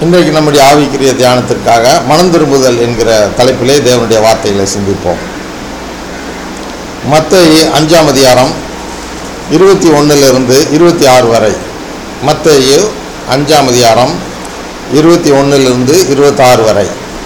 இன்றைக்கு நம்முடைய ஆவிக்குரிய தியானத்திற்காக மனம் திரும்புதல் என்கிற தலைப்பிலே தேவனுடைய வார்த்தைகளை சிந்திப்போம் மத்தேயு அஞ்சாம் அதிகாரம் இருபத்தி ஒன்றிலிருந்து இருபத்தி ஆறு வரை மத்தேயு அஞ்சாம் அதிகாரம் இருபத்தி ஒன்றிலிருந்து இருபத்தாறு வரை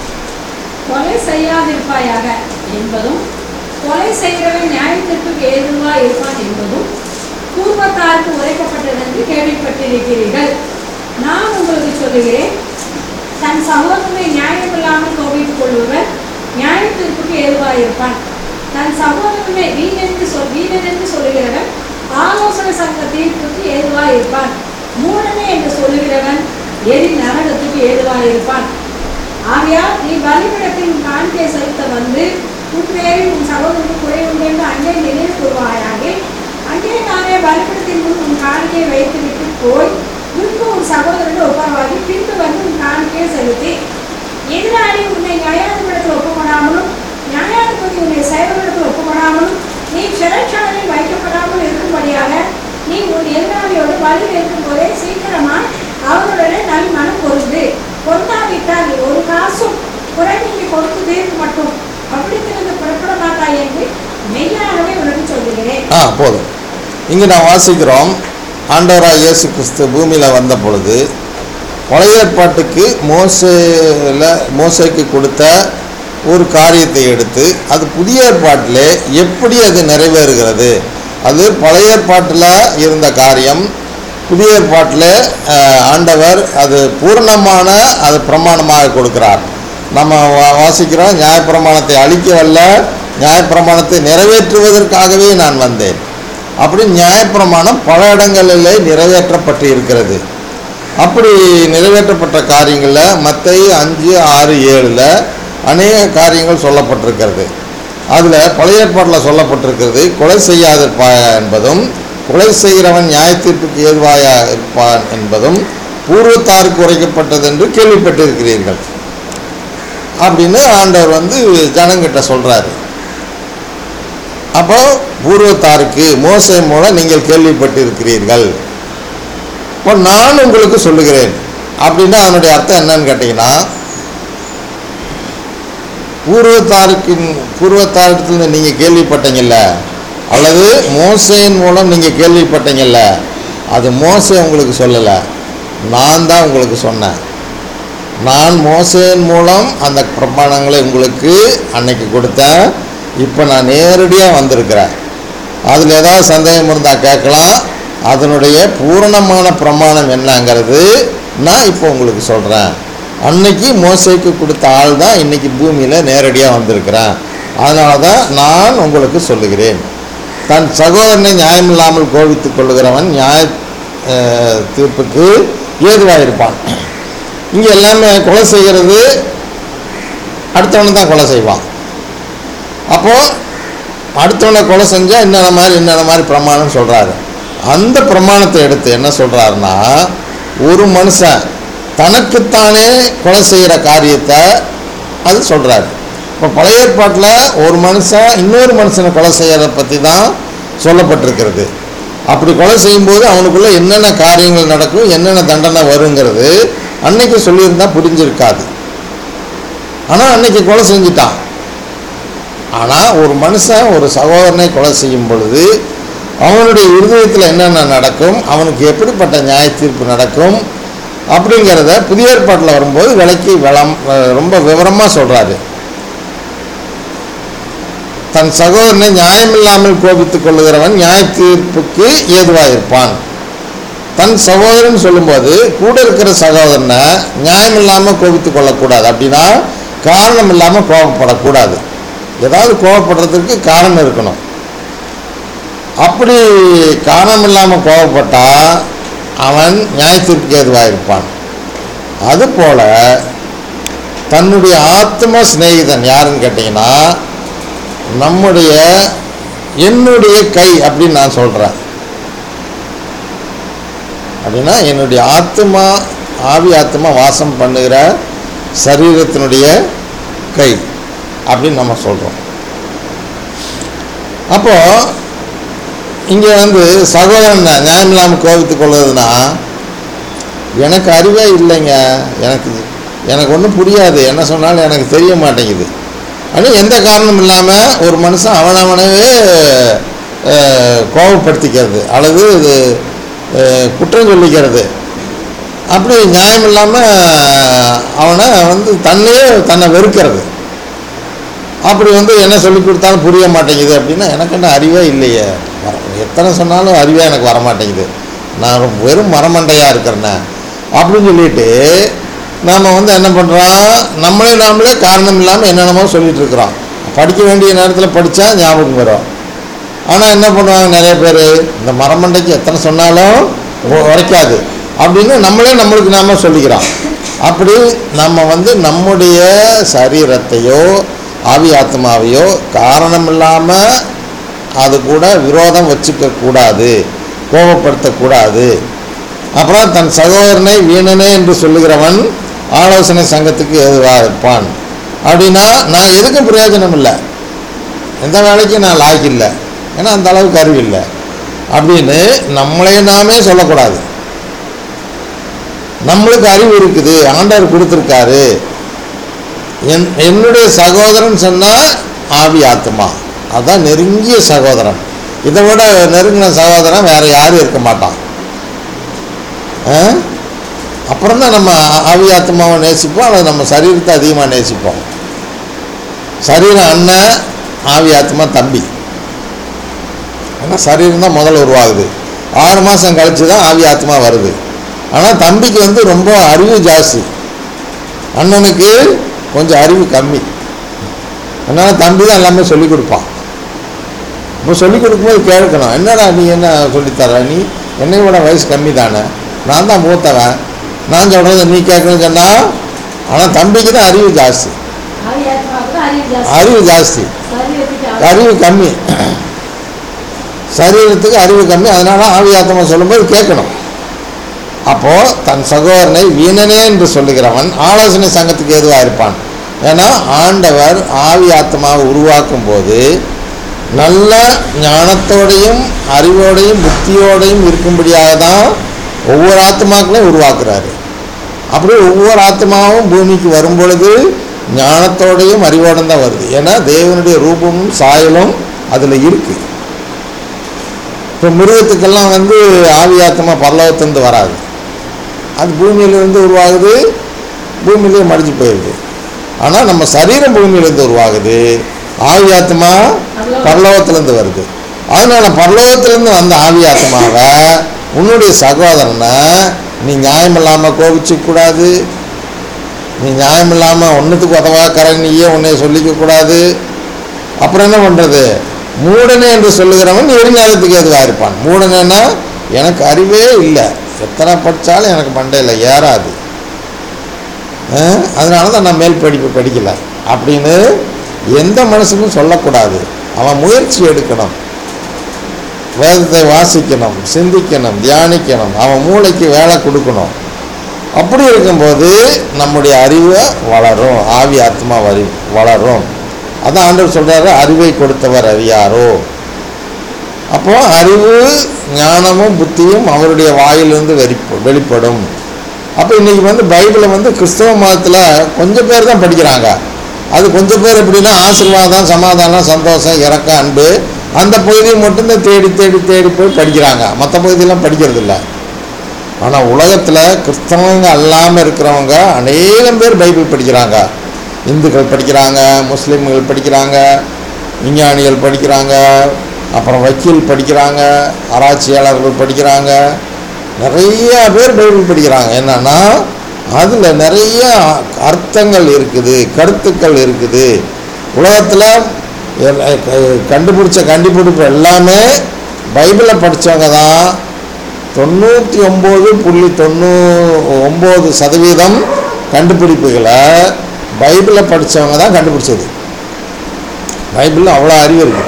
கொலை செய்யாதிருப்பாயாக என்பதும் கொலை செய்கிறவன் நியாயத்திற்கு ஏதுவாய் இருப்பான் என்பதும் பூர்வத்தாருக்கு உரைக்கப்பட்டது என்று கேள்விப்பட்டிருக்கிறீர்கள் நான் உங்களுக்கு சொல்லுகிறேன் தன் சகோதரனை நியாயமில்லாமல் கோபித்துக் கொள்பவர் நியாயத்திற்கு ஏதுவாய் இருப்பான் தன் சகோதரனை வீணென்று சொல் வீணென்று சொல்லுகிறவன் ஆலோசனை சங்க தீர்ப்புக்கு ஏதுவாய் இருப்பான் மூடனே என்று சொல்லுகிறவன் எரி நரகத்துக்கு ஏதுவாய் இருப்பான் ஆகையால் நீ பலிபீடத்தில் உன் காணிக்கை செலுத்த வந்து உன் பேரில் உன் சகோதரனுக்கு குறை உண்டு என்று அங்கே நினைவு கூறுவாயாக அங்கே நானே பலிபீடத்தின் முன் உன் காணிக்கையை வைத்து விட்டு போய் முன்பு உன் சகோதரன் ஒப்பாவாகி பின்பு வந்து உன் காணிக்கையை செலுத்தி எதிராளி உன்னை நியாயாதிபடத்தில் ஒப்புக்கொடாமலும் நியாயாதிபதி உன்னை சைவனிடத்தில் ஒப்புக்கொடாமலும் நீ சிறைச்சாலையில் வைக்கப்படாமல் இருக்கும்படியாக நீ உன் எதிராளியோடு வழி இருக்கும் போதே சீக்கிரமாய் அவர்களுடைய நல் மனம் பொருந்து பொருந்தாவிட்டால் நீ ஒரு காசும் குறை நீங்கி கொடுத்து தீர்க்க மட்டும் அப்படித்திருந்து புறப்பட மாட்டாய் என்று மெய்யாகவே உனக்கு சொல்லுகிறேன் ஆ போதும் இங்கே நான் வாசிக்கிறோம் ஆண்டவராக இயேசு கிறிஸ்து பூமியில் வந்த பொழுது பழைய ஏற்பாட்டுக்கு மோசையில் மோசைக்கு கொடுத்த ஒரு காரியத்தை எடுத்து அது புதிய ஏற்பாட்டிலே எப்படி அது நிறைவேறுகிறது அது பழைய ஏற்பாட்டில் இருந்த காரியம் புதிய ஏற்பாட்டில் அஹ், ஆண்டவர் அது பூர்ணமான அது பிரமாணமாக கொடுக்கிறார் நம்ம வா- வாசிக்கிறோம் நியாயப்பிரமாணத்தை அழிக்க வல்ல நியாயப்பிரமாணத்தை நிறைவேற்றுவதற்காகவே நான் வந்தேன் அப்படி நியாயப்பிரமாணம் பல இடங்களிலே நிறைவேற்றப்பட்டு இருக்கிறது அப்படி நிறைவேற்றப்பட்ட காரியங்களில் மத்தை அஞ்சு ஆறு ஏழில் அநேக காரியங்கள் சொல்லப்பட்டிருக்கிறது அதில் பழைய ஏற்பாட்டில் சொல்லப்பட்டிருக்கிறது கொலை செய்யாதிருப்பா என்பதும் கொலை செய்கிறவன் நியாயத்தீர்ப்புக்கு ஏதுவாயா இருப்பான் என்பதும் பூர்வத்தாருக்கு உரைக்கப்பட்டது என்று கேள்விப்பட்டிருக்கிறீர்கள் அப்படின்னு ஆண்டவர் வந்து ஜனங்கிட்ட சொல்கிறாரு அப்போ பூர்வத்தாருக்கு மோசை மூலம் நீங்கள் கேள்விப்பட்டிருக்கிறீர்கள் இப்போ நான் உங்களுக்கு சொல்லுகிறேன் அப்படின்னா அதனுடைய அர்த்தம் என்னன்னு கேட்டிங்கன்னா பூர்வத்தாருக்கின் பூர்வத்தாரத்தில் நீங்கள் கேள்விப்பட்டீங்கல்ல அல்லது மோசையின் மூலம் நீங்கள் கேள்விப்பட்டீங்கல்ல அது மோசை உங்களுக்கு சொல்லலை நான் தான் உங்களுக்கு சொன்னேன் நான் மோசையின் மூலம் அந்த பிரமாணங்களை உங்களுக்கு அன்னைக்கு கொடுத்தேன் இப்போ நான் நேரடியாக வந்திருக்கிறேன் அதில் ஏதாவது சந்தேகம் இருந்தால் கேட்கலாம் அதனுடைய பூரணமான பிரமாணம் என்னங்கிறது நான் இப்போ உங்களுக்கு சொல்கிறேன் அன்னைக்கு மோசைக்கு கொடுத்த ஆள் தான் இன்னைக்கு பூமியில் நேரடியாக வந்திருக்கிறேன் அதனால தான் நான் உங்களுக்கு சொல்லுகிறேன் தன் சகோதரனை நியாயமில்லாமல் கோபித்துக் கொள்ளுகிறவன் நியாய அஹ், தீர்ப்புக்கு ஏதுவாக இருப்பான் இங்கே எல்லாமே கொலை செய்கிறது அடுத்தவனை தான் கொலை செய்வான் அப்போது அடுத்தவனை கொலை செஞ்சால் என்னென்ன மாதிரி என்னென்ன மாதிரி பிரமாணம் சொல்கிறாரு அந்த பிரமாணத்தை எடுத்து என்ன சொல்கிறாருன்னா ஒரு மனுஷன் தனக்குத்தானே கொலை செய்கிற காரியத்தை அது சொல்கிறாரு இப்போ பழைய ஏற்பாட்டில் ஒரு மனுஷன் இன்னொரு மனுஷனை கொலை செய்கிறத பற்றி தான் சொல்லப்பட்டிருக்கிறது அப்படி கொலை செய்யும்போது அவனுக்குள்ள என்னென்ன காரியங்கள் நடக்கும் என்னென்ன தண்டனை வருங்கிறது அன்னைக்கு சொல்லியிருந்தா புரிஞ்சிருக்காது ஆனால் அன்னைக்கு கொலை செஞ்சிட்டான் ஆனால் ஒரு மனுஷன் ஒரு சகோதரனை கொலை செய்யும் பொழுது அவனுடைய இருதயத்தில் என்னென்ன நடக்கும் அவனுக்கு எப்படிப்பட்ட நியாய தீர்ப்பு நடக்கும் அப்படிங்கிறத புதிய ஏற்பாட்டில் வரும்போது விலைக்கு விளம் ரொம்ப விவரமாக சொல்கிறாரு தன் சகோதரனை நியாயமில்லாமல் கோபித்துக் கொள்ளுகிறவன் நியாய தீர்ப்புக்கு ஏதுவாக இருப்பான் தன் சகோதரன் சொல்லும்போது கூட இருக்கிற சகோதரனை நியாயமில்லாமல் கோபித்துக் கொள்ளக்கூடாது அப்படின்னா காரணம் இல்லாமல் கோபப்படக்கூடாது ஏதாவது கோபப்படுறதுக்கு காரணம் இருக்கணும் அப்படி காரணம் இல்லாமல் கோபப்பட்டா அவன் நியாயத்திற்கு ஏதுவாக இருப்பான் அதுபோல தன்னுடைய ஆத்ம சிநேகிதன் யாருன்னு கேட்டிங்கன்னா நம்முடைய என்னுடைய கை அப்படின்னு நான் சொல்கிறேன் அப்படின்னா என்னுடைய ஆத்மா ஆவி ஆத்மா வாசம் பண்ணுகிற சரீரத்தினுடைய கை அப்படின்னு நம்ம சொல்கிறோம் அப்போ இங்கே வந்து சகோதரன் நியாயம் இல்லாமல் கோபித்துக் கொள்வதுன்னா எனக்கு அறிவே இல்லைங்க எனக்கு எனக்கு ஒன்றும் புரியாது என்ன சொன்னாலும் எனக்கு தெரிய மாட்டேங்குது ஆனால் எந்த காரணம் இல்லாமல் ஒரு மனுஷன் அவனவனவே அஹ், கோபப்படுத்திக்கிறது அல்லது இது அஹ், குற்றம் சொல்லிக்கிறது அப்படி நியாயம் இல்லாமல் அவனை வந்து தன்னையே தன்னை வெறுக்கிறது அப்படி வந்து என்ன சொல்லி கொடுத்தாலும் புரிய மாட்டேங்குது அப்படின்னா எனக்கு என்ன அறிவே இல்லையே வர- எத்தனை சொன்னாலும் அறிவே எனக்கு வர மாட்டேங்குது நான் ரொம்ப வெறும் மரமண்டையாக இருக்கிறேனே அப்படின்னு சொல்லிட்டு நாம் வந்து என்ன பண்ணுறோம் நம்மளே நாமளே காரணம் இல்லாமல் என்னென்னமோ சொல்லிட்டு இருக்கிறோம் படிக்க வேண்டிய நேரத்தில் படித்தா ஞாபகம் வரும் ஆனால் என்ன பண்ணுவாங்க நிறைய பேர் இந்த மரமண்டைக்கு எத்தனை சொன்னாலும் உ- உரைக்காது அப்படின்னு நம்மளே நம்மளுக்கு நாம சொல்லிக்கிறோம் அப்படி நம்ம வந்து நம்முடைய சரீரத்தையோ ஆவி ஆத்மாவையோ காரணம் இல்லாமல் அது கூட விரோதம் வச்சுக்க கூடாது கோபப்படுத்தக்கூடாது அப்புறம் தன் சகோதரனை வீணனே என்று சொல்லுகிறவன் ஆலோசனை சங்கத்துக்கு எதுவாக இருப்பான் அப்படின்னா நான் எதுக்கும் பிரயோஜனம் இல்லை எந்த வேலைக்கும் நான் லாய்க்கு இல்லை ஏன்னா அந்த அளவுக்கு அறிவு இல்லை அப்படின்னு நம்மளே நாமே சொல்லக்கூடாது நம்மளுக்கு அறிவு இருக்குது ஆண்டவர் கொடுத்துருக்காரு என் என்னுடைய சகோதரன் சொன்னால் ஆவி ஆத்மா அதான் நெருங்கிய சகோதரன் இதை விட நெருங்கின சகோதரன் வேற யாரும் இருக்க மாட்டான் அப்புறம் தான் நம்ம ஆவி ஆத்மாவை நேசிப்போம் அல்லது நம்ம சரீரத்தை அதிகமாக நேசிப்போம் சரீரம் அண்ணன் ஆவி ஆத்மா தம்பி ஏன்னா சரீரம் தான் முதல்ல உருவாகுது ஆறு மாதம் கழிச்சு தான் ஆவி ஆத்மா வருது ஆனால் தம்பிக்கு வந்து ரொம்ப அறிவு ஜாஸ்தி அண்ணனுக்கு கொஞ்சம் அறிவு கம்மி அதனால் தம்பி தான் எல்லாமே சொல்லிக் கொடுப்பான் இப்போ சொல்லிக் கொடுக்கும்போது கேட்கணும் என்னடா நீ என்ன சொல்லித்தர நீ என்னை விட வயசு கம்மி தானே நான் தான் மூத்தவன் நான் சொல்கிறத நீ கேட்கணும்னு சொன்னால் ஆனால் தம்பிக்கு தான் அறிவு ஜாஸ்தி ஆவியாத்மாவுக்கு அறிவு ஜாஸ்தி. அறிவு ஜாஸ்தி சரீரத்துக்கு அறிவு அறிவு கம்மி சரீரத்துக்கு அறிவு கம்மி அதனால ஆவி ஆத்மா சொல்லும்போது கேட்கணும் அப்போ தன் சகோதரனை வீணனே என்று சொல்லுகிறவன் ஆலோசனை சங்கத்துக்கு எதுவாக இருப்பான் ஏன்னா ஆண்டவர் ஆவி ஆத்மாவை உருவாக்கும் போது நல்ல ஞானத்தோடையும் அறிவோடையும் புத்தியோடையும் இருக்கும்படியாக தான் ஒவ்வொரு ஆத்மாக்களையும் உருவாக்குறாரு அப்படி ஒவ்வொரு ஆத்மாவும் பூமிக்கு வரும் பொழுது ஞானத்தோடையும் அறிவோடும் தான் வருது ஏன்னா தேவனுடைய ரூபமும் சாயலும் அதில் இருக்குது இப்போ மிருகத்துக்கெல்லாம் வந்து ஆவி ஆத்மா பரலோகத்திலிருந்து வராது அது பூமியிலிருந்து உருவாகுது பூமியிலே மடிஞ்சு போயிடுது ஆனால் நம்ம சரீரம் பூமியிலேருந்து உருவாகுது ஆவி ஆத்மா பரலோகத்திலேருந்து வருது அதனால பரலோகத்திலேருந்து வந்த ஆவி ஆத்மாவை உன்னுடைய சகோதரனை நீ நியாயம் இல்லாமல் கோபிச்சுக்க கூடாது நீ நியாயம் இல்லாமல் ஒன்றுத்துக்கு உதவாக்கற நீயே உன்னை சொல்லிக்க கூடாது அப்புறம் என்ன பண்ணுறது மூடனே என்று சொல்லுகிறவன் எரிஞானத்துக்கு எதுவாக இருப்பான் மூடனேன்னா எனக்கு அறிவே இல்லை எத்தனை படித்தாலும் எனக்கு மண்டையில் ஏறாது அஹ், அதனால தான் நான் மேல் படிப்பு படிக்கல அப்படின்னு எந்த மனுஷனும் சொல்லக்கூடாது அவன் முயற்சி எடுக்கணும் வேதத்தை வாசிக்கணும் சிந்திக்கணும் தியானிக்கணும் அவன் மூளைக்கு வேலை கொடுக்கணும் அப்படி இருக்கும்போது நம்முடைய அறிவை வளரும் ஆவி ஆத்மா வரி வளரும் அதான் ஆண்டவர் சொல்றாரு அறிவை கொடுத்தவர் அறியாரோ அப்போ அறிவு ஞானமும் புத்தியும் அவருடைய வாயிலிருந்து வெளிப்ப வெளிப்படும் அப்போ இன்னைக்கு வந்து பைபிளை வந்து கிறிஸ்தவ மதத்தில் கொஞ்சம் பேர் தான் படிக்கிறாங்க அது கொஞ்சம் பேர் எப்படின்னா ஆசீர்வாதம் சமாதானம் சந்தோஷம் இறக்கம் அன்பு அந்த பகுதியை மட்டும்தான் தேடி தேடி தேடி போய் படிக்கிறாங்க மற்ற பகுதியெல்லாம் படிக்கிறது இல்லை ஆனால் உலகத்தில் கிறிஸ்தவங்க அல்லாமல் இருக்கிறவங்க அநேகம் பேர் பைபிள் படிக்கிறாங்க இந்துக்கள் படிக்கிறாங்க முஸ்லீம்கள் படிக்கிறாங்க விஞ்ஞானிகள் படிக்கிறாங்க அப்புறம் வக்கீல் படிக்கிறாங்க ஆராய்ச்சியாளர்கள் படிக்கிறாங்க நிறைய பேர் பைபிள் படிக்கிறாங்க என்னன்னா அதில் நிறைய அர்த்தங்கள் இருக்குது கருத்துக்கள் இருக்குது உலகத்தில் எல்- க- கண்டுபிடிச்ச கண்டுபிடிப்பு எல்லாமே பைபிளை படித்தவங்க தான் தொண்ணூற்றி ஒம்பது புள்ளி தொண்ணூ ஒம்பது சதவீதம் கண்டுபிடிப்புகளை பைபிளை படித்தவங்க தான் கண்டுபிடிச்சது பைபிளில் அவ்வளோ அறிவு இருக்குது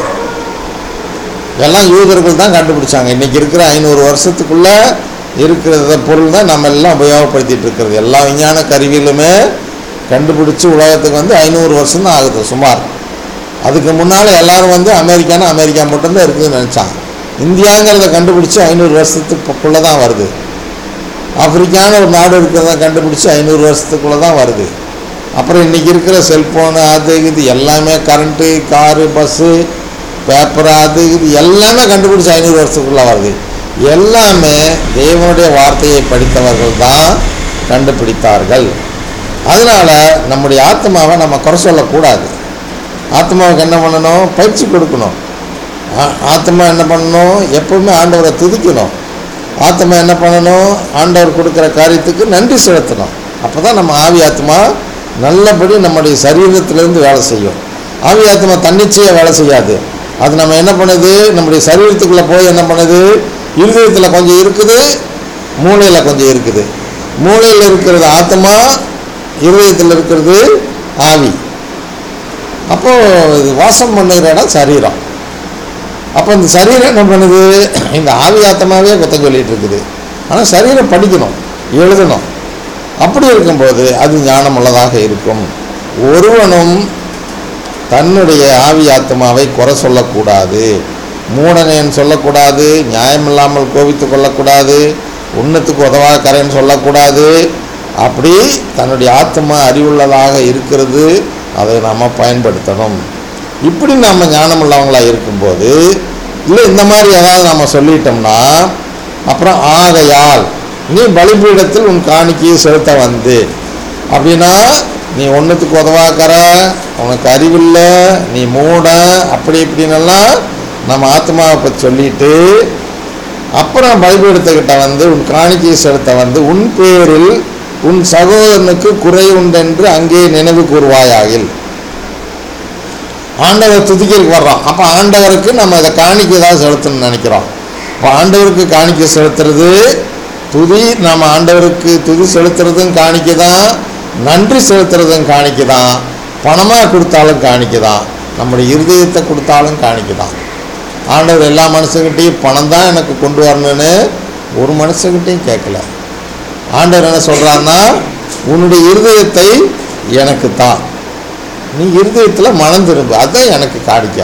எல்லாம் யூதர்கள் தான் கண்டுபிடிச்சாங்க இன்றைக்கி இருக்கிற ஐநூறு வருஷத்துக்குள்ளே இருக்கிறத பொருள் தான் நம்ம எல்லாம் உபயோகப்படுத்திட்டு இருக்கிறது எல்லா விஞ்ஞான கருவியிலுமே கண்டுபிடிச்சி உலகத்துக்கு வந்து ஐநூறு வருஷம் தான் ஆகுது சுமார் அதுக்கு முன்னால் எல்லாரும் வந்து அமெரிக்கானா அமெரிக்கா மட்டும்தான் இருக்குதுன்னு நினச்சாங்க இந்தியாங்கிறத கண்டுபிடிச்சி ஐநூறு வருஷத்துக்குள்ளே தான் வருது ஆப்பிரிக்கான ஒரு நாடு இருக்கிறத கண்டுபிடிச்சி ஐநூறு வருஷத்துக்குள்ளே தான் வருது அப்புறம் இன்றைக்கி இருக்கிற செல்ஃபோனு அது இது எல்லாமே கரண்ட்டு காரு பஸ்ஸு பேப்பர் அது இது எல்லாமே கண்டுபிடிச்சி ஐநூறு வருஷத்துக்குள்ளே வருது எல்லாமே தேவனுடைய வார்த்தையை படித்தவர்கள் தான் கண்டுபிடித்தார்கள் அதனால் நம்முடைய ஆத்மாவை நம்ம குறை சொல்லக்கூடாது ஆத்மாவுக்கு என்ன பண்ணணும் பயிற்சி கொடுக்கணும் ஆ- ஆத்மா என்ன பண்ணணும் எப்பவுமே ஆண்டவரை துதிக்கணும் ஆத்மா என்ன பண்ணணும் ஆண்டவர் கொடுக்குற காரியத்துக்கு நன்றி செலுத்தணும் அப்போ தான் நம்ம ஆவி ஆத்மா நல்லபடி நம்முடைய சரீரத்திலேருந்து வேலை செய்யும் ஆவி ஆத்மா தன்னிச்சையாக வேலை செய்யாது அது நம்ம என்ன பண்ணுது நம்முடைய சரீரத்துக்குள்ளே போய் என்ன பண்ணுது இருதயத்தில் கொஞ்சம் இருக்குது மூளையில் கொஞ்சம் இருக்குது மூளையில் இருக்கிறது ஆத்மா இருதயத்தில் இருக்கிறது ஆவி அப்போது இது வாசம் பண்ணுகிற இடம் சரீரம் அப்போ இந்த சரீரம் என்ன பண்ணுது இந்த ஆவி ஆத்மாவே குத்தம் சொல்லிட்டு இருக்குது ஆனால் சரீரம் படிக்கணும் எழுதணும் அப்படி இருக்கும்போது அது ஞானமுள்ளதாக இருக்கும் ஒருவனும் தன்னுடைய ஆவி ஆத்மாவை குறை சொல்லக்கூடாது மூடனேன்னு சொல்லக்கூடாது நியாயமில்லாமல் கோபித்து கொள்ளக்கூடாது உன்னத்துக்கு உதவாக்கறேன்னு சொல்லக்கூடாது அப்படி தன்னுடைய ஆத்மா அறிவுள்ளதாக இருக்கிறது அதை நாம் பயன்படுத்தணும் இப்படி நம்ம ஞானமுள்ளவங்களா இருக்கும்போது இல்லை இந்த மாதிரி ஏதாவது நம்ம சொல்லிட்டோம்னா அப்புறம் ஆகையால் நீ பலிபீடத்தில் உன் காணிக்கையை செலுத்த வந்து அப்படின்னா நீ ஒன்றுத்துக்கு உதவாக்கற உனக்கு அறிவில்லை நீ மூட அப்படி இப்படின்னெல்லாம் நம்ம ஆத்மாவை பற்றி சொல்லிட்டு அப்புறம் பலிபீடத்துக்கிட்ட வந்து உன் காணிக்கையை செலுத்த வந்து உன் பேரில் உன் சகோதரனுக்கு குறை உண்டென்று அங்கே நினைவு கூறுவாயாகில் ஆண்டவர் துதிக்கிறதுக்கு வர்றோம் அப்போ ஆண்டவருக்கு நம்ம இதை காணிக்கை தான் செலுத்தணும்னு நினைக்கிறோம் இப்போ ஆண்டவருக்கு காணிக்கை செலுத்துறது துதி நம்ம ஆண்டவருக்கு துதி செலுத்துறதும் காணிக்கை தான் நன்றி செலுத்துறதும் காணிக்கை தான் பணமாக கொடுத்தாலும் காணிக்கை தான் நம்முடைய இருதயத்தை கொடுத்தாலும் காணிக்கை தான் ஆண்டவர் எல்லா மனுஷங்கிட்டையும் பணம் தான் எனக்கு கொண்டு வரணும்னு ஒரு மனுஷங்கிட்டையும் கேட்கல ஆண்டவர் என்ன சொல்கிறான்னா உன்னுடைய இருதயத்தை எனக்கு தான் நீ இருதயத்தில் மனம் திரும்பு அதான் எனக்கு காணிக்க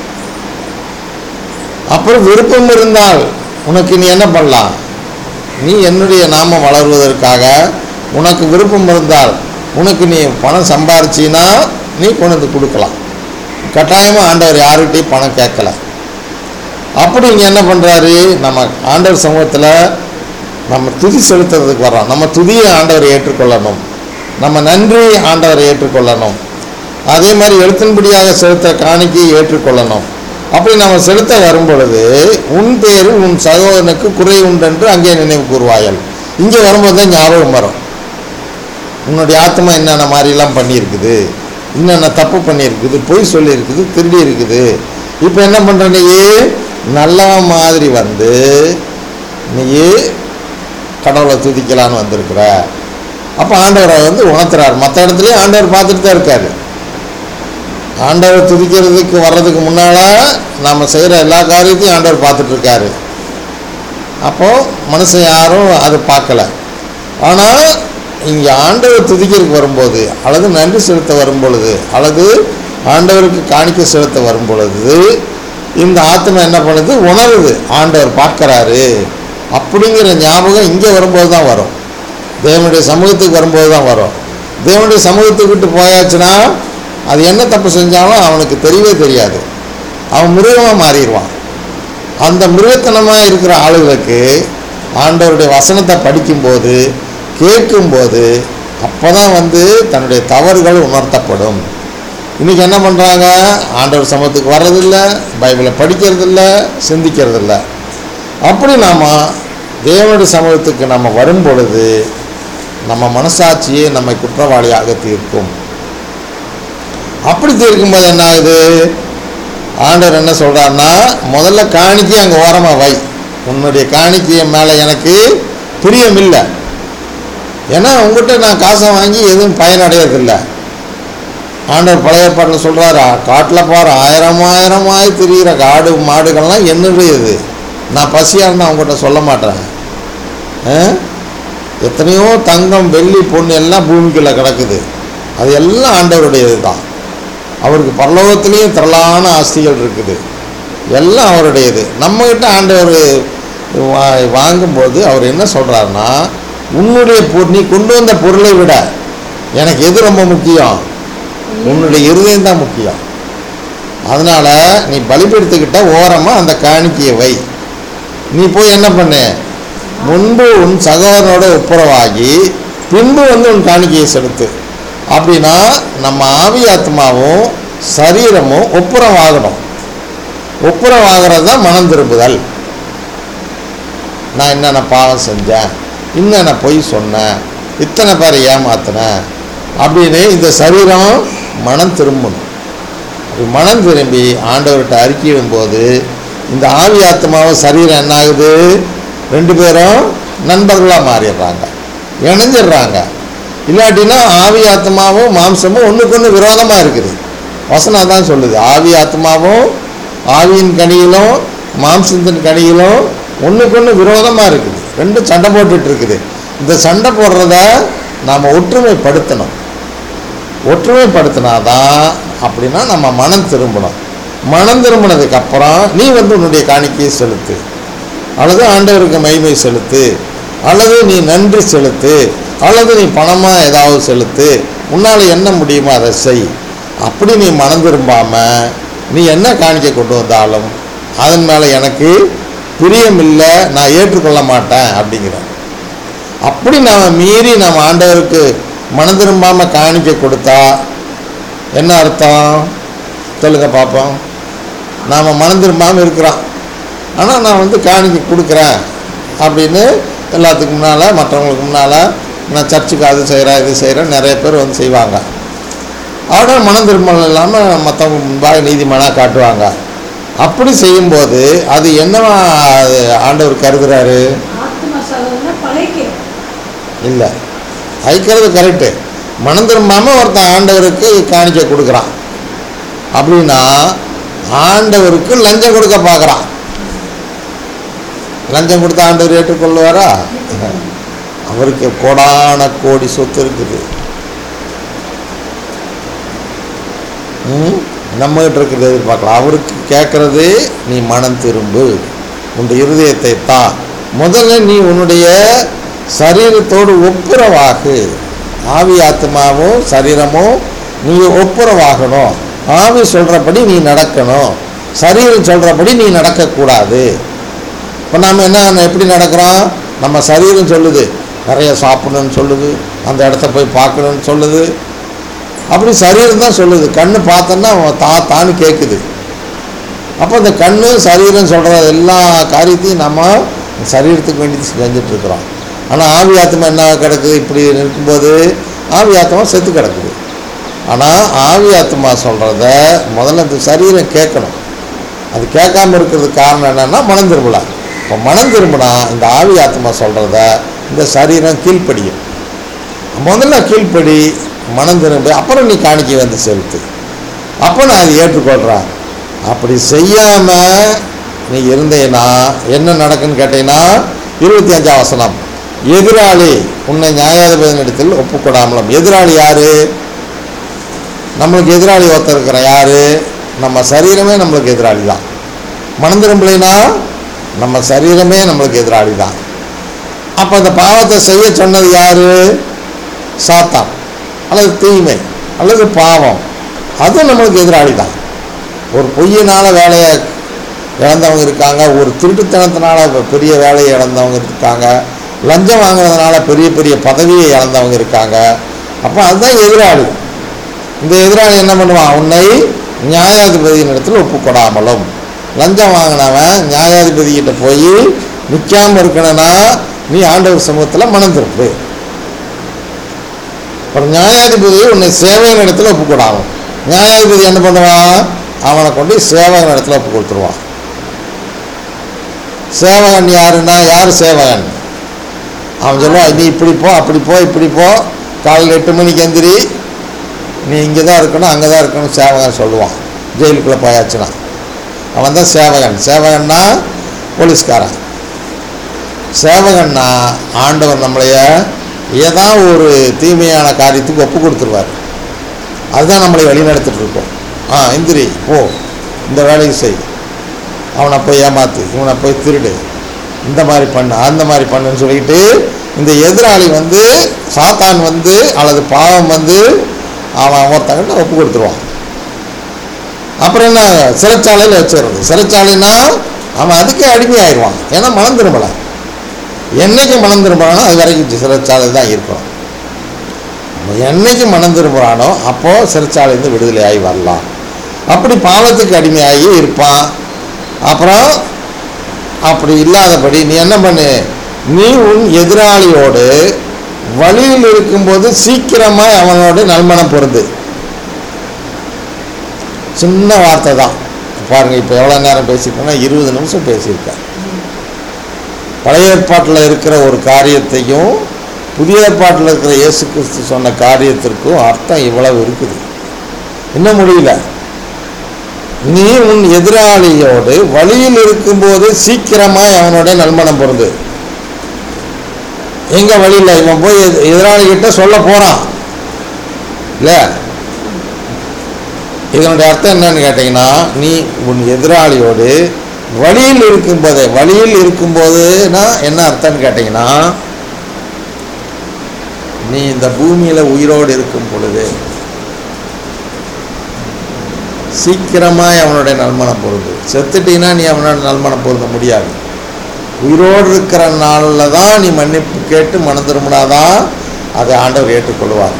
அப்புறம் விருப்பம் இருந்தால் உனக்கு நீ என்ன பண்ணலாம் நீ என்னுடைய நாமம் வளருவதற்காக உனக்கு விருப்பம் இருந்தால் உனக்கு நீ பணம் சம்பாரிச்சின்னா நீ கொண்டு வந்து கொடுக்கலாம் கட்டாயமாக ஆண்டவர் யாருக்கிட்டையும் பணம் கேட்கல அப்படி இங்கே என்ன பண்ணுறாரு நம்ம ஆண்டவர் சமூகத்தில் நம்ம துதி செலுத்துறதுக்கு வர்றோம் நம்ம துதியை ஆண்டவர் ஏற்றுக்கொள்ளணும் நம்ம நன்றி ஆண்டவரை ஏற்றுக்கொள்ளணும் அதே மாதிரி எழுத்தின்படியாக செலுத்த காணிக்கையை ஏற்றுக்கொள்ளணும் அப்படி நம்ம செலுத்த வரும் பொழுது உன் பேரில் உன் சகோதரனுக்கு குறை உண்டென்று அங்கே நினைவு கூறுவாயல் இங்கே வரும்போது தான் ஞாபகம் வரும் உன்னுடைய ஆத்மா என்னென்ன மாதிரிலாம் பண்ணியிருக்குது என்னென்ன தப்பு பண்ணியிருக்குது பொய் சொல்லியிருக்குது திருடி இருக்குது இப்போ என்ன பண்ணுற நீ நல்ல மாதிரி வந்து நீ கடவுளை துதிக்கலான்னு வந்திருக்கிற அப்போ ஆண்டவரை வந்து உணர்த்துறாரு மற்ற இடத்துலையும் ஆண்டவர் பார்த்துட்டு தான் இருக்காரு ஆண்டவர் துதிக்கிறதுக்கு வர்றதுக்கு முன்னால் நம்ம செய்கிற எல்லா காரியத்தையும் ஆண்டவர் பார்த்துட்டு இருக்காரு அப்போது மனுஷன் யாரும் அது பார்க்கல ஆனால் இங்கே ஆண்டவர் துதிக்கிறதுக்கு வரும்போது அல்லது நன்றி செலுத்த வரும் பொழுது அல்லது ஆண்டவருக்கு காணிக்கை செலுத்த வரும் பொழுது இந்த ஆத்மா என்ன பண்ணுது உணருது ஆண்டவர் பார்க்கறாரு அப்படிங்கிற ஞாபகம் இங்கே வரும்போது தான் வரும் தேவனுடைய சமூகத்துக்கு வரும்போது தான் வரும் தேவனுடைய சமூகத்துக்கு விட்டு போயாச்சுன்னா அது என்ன தப்பு செஞ்சாலும் அவனுக்கு தெரியவே தெரியாது அவன் மிருகமாக மாறிடுவான் அந்த மிருகத்தனமாக இருக்கிற ஆளுகளுக்கு ஆண்டவருடைய வசனத்தை படிக்கும்போது கேட்கும்போது அப்போ தான் வந்து தன்னுடைய தவறுகள் உணர்த்தப்படும் இன்றைக்கி என்ன பண்ணுறாங்க ஆண்டவர் சமூகத்துக்கு வர்றதில்ல பைபிளை படிக்கிறதில்ல சிந்திக்கிறதில்ல அப்படி நாம் தேவனுடைய சமூகத்துக்கு நம்ம வரும் பொழுது நம்ம மனசாட்சியே நம்மை குற்றவாளியாக தீர்க்கும் அப்படி தீர்க்கும்போது என்ன ஆகுது ஆண்டவர் என்ன சொல்கிறாருன்னா முதல்ல காணிக்கை அங்கே ஓரமாக வை உன்னுடைய காணிக்கையை மேலே எனக்கு பிரியம் இல்லை ஏன்னா உங்ககிட்ட நான் காசை வாங்கி எதுவும் பயனடையறதில்லை ஆண்டவர் பழைய பாட்டில் சொல்கிறாரு காட்டில் பாரு ஆயிரம் ஆயிரமாய் திரிகிற காடு மாடுகள்லாம் என்னுடையது நான் பசியாக இருந்தால் அவங்ககிட்ட சொல்ல மாட்டேன் ஆ? எத்தனையோ தங்கம் வெள்ளி பொண்ணு எல்லாம் பூமிக்குள்ளே கிடக்குது அது எல்லாம் ஆண்டவருடையது தான் அவருக்கு பரலோகத்திலையும் திரளான ஆஸ்திகள் இருக்குது எல்லாம் அவருடையது நம்மக்கிட்ட ஆண்டவர் வா- வாங்கும்போது அவர் என்ன சொல்கிறாருன்னா உன்னுடைய பொருள் நீ கொண்டு வந்த பொருளை விட எனக்கு எது ரொம்ப முக்கியம் உன்னுடைய இருதயம் தான் முக்கியம் அதனால நீ பலிபெடுத்துக்கிட்ட ஓரமாக அந்த காணிக்கையை வை நீ போய் என்ன பண்ணு முன்பு உன் சகோதரனோட ஒப்புரவாகி பின்பு வந்து உன் காணிக்கையை செலுத்து அப்படின்னா நம்ம ஆவி ஆத்மாவும் சரீரமும் ஒப்புரவாகணும் ஒப்புரவாகிறது தான் மனம் திரும்புதல் நான் என்னென்ன பாவம் செஞ்சேன் என்னென்ன பொய் சொன்னேன் இத்தனை பேரை ஏமாத்தினேன் அப்படின்னு இந்த சரீரம் மனம் திரும்பணும் அப்படி மனம் திரும்பி ஆண்டவர்கிட்ட அறிக்கையிடும்போது இந்த ஆவி ஆத்மாவும் சரீரம் என்ன ஆகுது ரெண்டு பேரும் நண்பர்களாக மாறிடுறாங்க இணைஞ்சிடுறாங்க இல்லாட்டினா ஆவி ஆத்மாவும் மாம்சமும் ஒன்றுக்கு ஒன்று விரோதமாக இருக்குது வசனம் தான் சொல்லுது ஆவி ஆத்மாவும் ஆவியின் கனியிலும் மாம்சத்தின் கனியிலும் ஒன்றுக்கு ஒன்று விரோதமாக இருக்குது ரெண்டும் சண்டை போட்டுட்டு இருக்குது இந்த சண்டை போடுறத நாம் ஒற்றுமைப்படுத்தணும் ஒற்றுமைப்படுத்தினாதான் அப்படின்னா நம்ம மனம் திரும்பணும் மனம் திரும்பினதுக்கு அப்புறம் நீ வந்து உன்னுடைய காணிக்கையை செலுத்து அல்லது ஆண்டவருக்கு மகிமை செலுத்து அல்லது நீ நன்றி செலுத்து அல்லது நீ பணமாக ஏதாவது செலுத்து உன்னால் என்ன முடியுமோ அதை செய் அப்படி நீ மனம் திரும்பாமல் நீ என்ன காணிக்கை கொண்டு வந்தாலும் அதன் மேலே எனக்கு பிரியம் இல்லை நான் ஏற்றுக்கொள்ள மாட்டேன் அப்படிங்கிற அப்படி நாம் மீறி நம்ம ஆண்டவருக்கு மனம் திரும்பாமல் காணிக்கை கொடுத்தா என்ன அர்த்தம் சொல்லுங்க பார்ப்போம் நாம் மனம் திரும்பாமல் இருக்கிறோம் ஆனால் நான் வந்து காணிக்கை கொடுக்குறேன் அப்படின்னு எல்லாத்துக்கு முன்னால் மற்றவங்களுக்கு முன்னால் நான் சர்ச்சுக்கு அது செய்கிறேன் இது செய்கிறேன் நிறைய பேர் வந்து செய்வாங்க ஆனால் மனம் திரும்பல் இல்லாமல் மற்றவங்க முன்பாக நீதிமானாக காட்டுவாங்க அப்படி செய்யும்போது அது என்னவா அது ஆண்டவர் கருதுறாரு ஆத்ம சகோதரனை பழைக்கிறோம் இல்லை ஐக்கிறது கரெக்டு மனம் திரும்பாமல் ஒருத்தன் ஆண்டவருக்கு காணிக்கை கொடுக்குறான் அப்படின்னா ஆண்டவருக்கு லஞ்சம் கொடுக்க பார்க்குறான் லஞ்சம் கொடுத்த ஆண்டவர் ஏற்றுக்கொள்வாரா அவருக்கு கோடான கோடி சொத்து இருக்குது ம் நம்மகிட்ட இருக்கிறத எதிர்பார்க்கலாம் அவருக்கு கேட்குறது நீ மனம் திரும்பு உன் இருதயத்தை தான் முதல்ல நீ உன்னுடைய சரீரத்தோடு ஒப்புரவாகு ஆவி ஆத்மாவும் சரீரமும் நீ ஒப்புரவாகணும் ஆவி சொல்கிறபடி நீ நடக்கணும் சரீரம் சொல்கிறபடி நீ நடக்கக்கூடாது இப்போ நாம் என்ன எப்படி நடக்கிறோம் நம்ம சரீரம் சொல்லுது நிறைய சாப்பிடணும்னு சொல்லுது அந்த இடத்த போய் பார்க்கணும்னு சொல்லுது அப்படி சரீரம் தான் சொல்லுது கண்ணு பார்த்தோன்னா அவன் தா தான்னு கேட்குது அப்போ இந்த கண்ணு சரீரம் சொல்கிற எல்லா காரியத்தையும் நம்ம சரீரத்துக்கு வேண்டி செஞ்சுட்டு இருக்கிறோம் ஆனால் ஆவி ஆத்மா என்ன கிடக்குது இப்படி இருக்கும்போது ஆவி ஆத்மா செத்து கிடக்குது ஆனால் ஆவி ஆத்மா சொல்கிறத முதல்ல இந்த சரீரம் கேட்கணும் அது கேட்காம இருக்கிறதுக்கு காரணம் என்னென்னா மனம் திரும்பல இப்போ மனம் திரும்பினா இந்த ஆவி ஆத்மா சொல்கிறத இந்த சரீரம் கீழ்ப்படியும் முதல்ல கீழ்ப்படி மனம் திரும்பி அப்புறம் நீ காணிக்கை வந்து செலுத்து அப்போ நான் அதை ஏற்றுக்கொள்கிறேன் அப்படி செய்யாமல் நீ இருந்தேன்னா என்ன நடக்குன்னு கேட்டீங்கன்னா இருபத்தி அஞ்சாம் வசனம் எதிராளி உன்னை நியாயாதிபதியின் இடத்தில் ஒப்புக்கொடாமலும் எதிராளி யாரு நம்மளுக்கு எதிராளி ஒருத்தர் இருக்கிறான் யாரு நம்ம சரீரமே நம்மளுக்கு எதிராளி தான் மனம் திரும்பலைனா நம்ம சரீரமே நம்மளுக்கு எதிராளி தான் அப்போ அந்த பாவத்தை செய்ய சொன்னது யாரு சாத்தான் அல்லது தீமை அல்லது பாவம் அதுவும் நம்மளுக்கு எதிராளி தான் ஒரு பொய்யினால வேலையை இழந்தவங்க இருக்காங்க ஒரு திருட்டுத்தனத்தினால பெரிய வேலையை இழந்தவங்க இருக்காங்க லஞ்சம் வாங்குறதுனால பெரிய பெரிய பதவியை இழந்தவங்க இருக்காங்க அப்போ அதுதான் எதிராளி இந்த எதிராளி என்ன பண்ணுவான் உன்னை நியாயாதிபதியின் இடத்துல ஒப்புக்கொடாமலும் லஞ்சம் வாங்கினவன் நியாயாதிபதி கிட்ட போய் நிற்காம இருக்கணும்னா நீ ஆண்டவர் சமூகத்தில் மனம் திருப்பு ஒரு நியாயாதிபதி உன்னை சேவையின் இடத்துல ஒப்பு கொடாகும் நியாயாதிபதி என்ன பண்ணுவான் அவனை கொண்டு சேவகன் இடத்துல ஒப்பு கொடுத்துருவான் சேவகன் யாருன்னா யார் சேவகன் அவன் சொல்லுவான் நீ இப்படி போ அப்படி போ இப்படி போ காலையில் எட்டு மணிக்கு எந்திரி நீ இங்கே தான் இருக்கணும் அங்கே தான் இருக்கணும் சேவகன் சொல்லுவான் ஜெயிலுக்குள்ளே போயாச்சுன்னா அவன் தான் சேவகன் சேவகன்னா போலீஸ்காரன் சேவகன்னா ஆண்டவர் நம்மளைய ஏதாவது ஒரு தீமையான காரியத்துக்கு ஒப்பு கொடுத்துருவார் அதுதான் நம்மளை வழிநடத்திட்டு இருக்கோம் ஆ இந்திரி போ இந்த வேலையை செய் அவனை போய் ஏமாத்து இவனை போய் திருடு இந்த மாதிரி பண்ணு அந்த மாதிரி பண்ணுன்னு சொல்லிட்டு இந்த எதிராளி வந்து சாத்தான் வந்து அல்லது பாவம் வந்து அவன் ஒருத்தங்கிட்ட ஒப்பு கொடுத்துருவான் அப்புறம் என்ன சிறைச்சாலையில் வச்சிடுறது சிறைச்சாலைனா அவன் அதுக்கே அடிமையாயிடுவான் ஏன்னா மனம் திரும்பலை என்னைக்கு மனம் திரும்புறானோ அது வரைக்கும் சிறைச்சாலை தான் இருக்கணும் அவன் என்னைக்கு மனம் திரும்புகிறானோ அப்போது சிறைச்சாலையிலேருந்து விடுதலை ஆகி வரலாம் அப்படி பாவத்துக்கு அடிமையாகி இருப்பான் அப்புறம் அப்படி இல்லாதபடி நீ என்ன பண்ணு நீ உன் எதிராளியோடு வழியில் இருக்கும்போது சீக்கிரமாக அவனோடு நல்மனம் பொருந்து சின்ன வார்த்தை தான் பாருங்கள் இப்போ எவ்வளோ நேரம் பேசியிருக்கேன்னா இருபது நிமிஷம் பேசியிருக்கேன் பழைய ஏற்பாட்டில் இருக்கிற ஒரு காரியத்தையும் புதிய ஏற்பாட்டில் இருக்கிற இயேசு கிறிஸ்து சொன்ன காரியத்திற்கும் அர்த்தம் இவ்வளவு இருக்குது இன்னும் முடியல நீ உன் எதிராளியோடு வழியில் இருக்கும்போது சீக்கிரமாய் அவனோட நல்மணம் பொருந்து எங்க வழியில் இவன் போய் எதி- எதிராளிகிட்ட சொல்ல போறான் இல்ல இதனுடைய அர்த்தம் என்னன்னு கேட்டீங்கன்னா நீ உன் எதிராளியோடு வழியில் இருக்கும்போதே வழியில் இருக்கும்போதுனா என்ன அர்த்தம்னு கேட்டீங்கன்னா நீ இந்த பூமியில உயிரோடு இருக்கும் பொழுது சீக்கிரமாய் அவனுடைய நல்மணம் பொருந்து செத்துட்டீங்கன்னா நீ அவனோட நல்மணம் பொருந்த முடியாது உயிரோடு இருக்கிற நாளில் தான் நீ மன்னிப்பு கேட்டு மனம் திரும்பினாதான் அதை ஆண்டவர் ஏற்றுக்கொள்வார்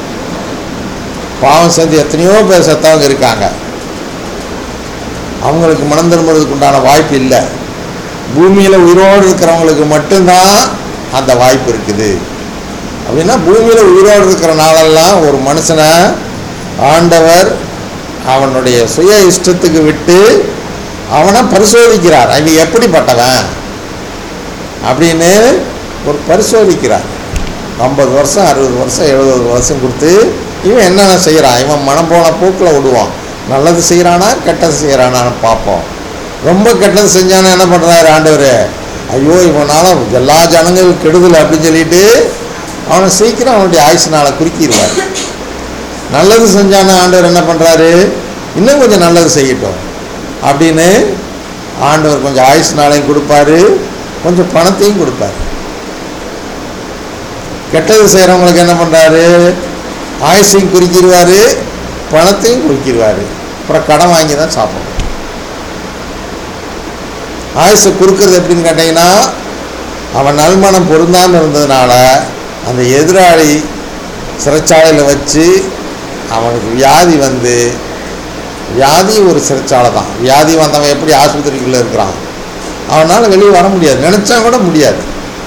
பாவம் செஞ்சு எத்தனையோ பேர் செத்தவங்க இருக்காங்க அவங்களுக்கு மனம் திரும்புறதுக்கு உண்டான வாய்ப்பு இல்லை பூமியில் உயிரோடு இருக்கிறவங்களுக்கு மட்டும்தான் அந்த வாய்ப்பு இருக்குது அப்படின்னா பூமியில் உயிரோடு இருக்கிற நாளெல்லாம் ஒரு மனுஷனை ஆண்டவர் அவனுடைய சுய இஷ்டத்துக்கு விட்டு அவனை பரிசோதிக்கிறார் அவன் எப்படிப்பட்டவன் அப்படின்னு ஒரு பரிசோதிக்கிறார் ஐம்பது வருஷம் அறுபது வருஷம் எழுபது வருஷம் கொடுத்து இவன் என்னென்ன செய்கிறான் இவன் மனம் போன போக்கில் விடுவான் நல்லது செய்கிறானா கெட்டது செய்கிறானான்னு பார்ப்போம் ரொம்ப கெட்டது செஞ்சானா என்ன பண்ணுறாரு ஆண்டவர் ஐயோ இவனால எல்லா ஜனங்களும் கெடுதல் அப்படின்னு சொல்லிட்டு அவனை சீக்கிரம் அவனுடைய ஆயுசு நாளை குறுக்கிடுவார் நல்லது செஞ்சான ஆண்டவர் என்ன பண்ணுறாரு இன்னும் கொஞ்சம் நல்லது செய்யட்டும் அப்படின்னு ஆண்டவர் கொஞ்சம் ஆயுசு நாளையும் கொடுப்பாரு கொஞ்சம் பணத்தையும் கொடுப்பாரு கெட்டது செய்கிறவங்களுக்கு என்ன பண்ணுறாரு ஆயுசையும் குறிக்கிடுவார் பணத்தையும் குறிக்கிடுவார் அப்புறம் கடன் வாங்கி தான் சாப்பிடணும் ஆயுசை குறுக்கிறது எப்படின்னு கேட்டிங்கன்னா அவன் நல்மனம் பொருந்தாமல் இருந்ததுனால அந்த எதிராளி சிறைச்சாலையில் வச்சு அவனுக்கு வியாதி வந்து வியாதி ஒரு சிறைச்சாலை தான் வியாதி வந்தவன் எப்படி ஆஸ்பத்திரிக்குள்ளே இருக்கிறான் அவனால் வெளியே வர முடியாது நினச்சா கூட முடியாது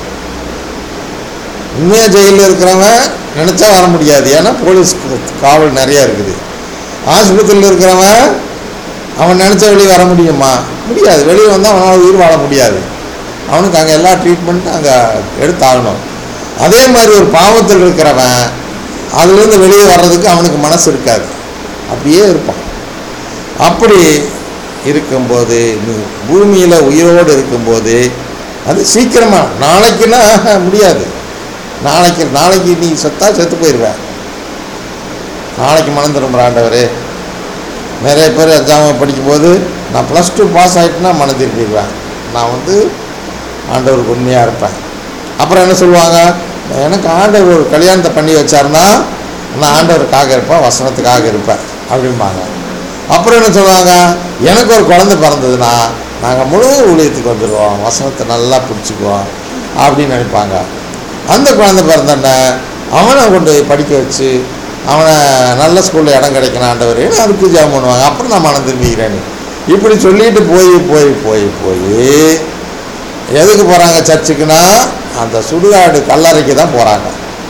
உண்மையாக ஜெயிலில் இருக்கிறவன் நினச்சா வர முடியாது ஏன்னா போலீஸ் காவல் நிறையா இருக்குது ஆஸ்பத்திரியில் இருக்கிறவன் அவன் நினச்ச வெளியே வர முடியுமா முடியாது வெளியே வந்தால் அவனால் உயிர் வாழ முடியாது அவனுக்கு அங்கே எல்லா ட்ரீட்மெண்ட்டும் அங்கே எடுத்தாகணும் அதே மாதிரி ஒரு பாவத்தில் இருக்கிறவன் அதுலேருந்து வெளியே வர்றதுக்கு அவனுக்கு மனசு இருக்காது அப்படியே இருப்பான் அப்படி இருக்கும்போது நீ பூமியில் உயிரோடு இருக்கும்போது அது சீக்கிரமாக நாளைக்குன்னா முடியாது நாளைக்கு நாளைக்கு நீ செத்தா செத்து போயிடுவேன் நாளைக்கு மனம் திரும்புகிற ஆண்டவர் நிறைய பேர் எக்ஸாம் படிக்கும்போது நான் ப்ளஸ் டூ பாஸ் ஆகிட்டுனா மனம் திரும்பிடுவேன் நான் வந்து ஆண்டவருக்கு உண்மையாக இருப்பேன் அப்புறம் என்ன சொல்லுவாங்க எனக்கு ஆண்டவர் ஒரு கல்யாணத்தை பண்ணி வச்சாருன்னா நான் ஆண்டவருக்காக இருப்பேன் வசனத்துக்காக இருப்பேன் அப்படிம்பாங்க அப்புறம் என்ன சொல்லுவாங்க எனக்கு ஒரு குழந்தை பிறந்ததுன்னா நாங்கள் முழு ஊழியத்துக்கு வந்துடுவோம் வசனத்தை நல்லா பிடிச்சிக்குவோம் அப்படின்னு நினைப்பாங்க அந்த குழந்தை பிறந்தோடனே அவனை கொண்டு போய் படிக்க வச்சு அவனை நல்ல ஸ்கூலில் இடம் கிடைக்கணும் ஆண்டவர் அதுக்கு ஜெபம் பண்ணுவாங்க அப்புறம் நான் மனம் திரும்பிக்கிறேன்னு இப்படி சொல்லிட்டு போய் போய் போய் போய் எதுக்கு போகிறாங்க சர்ச்சுக்குன்னா அந்த சுடுகாடு கல்லறைக்கு தான் போகிறாங்க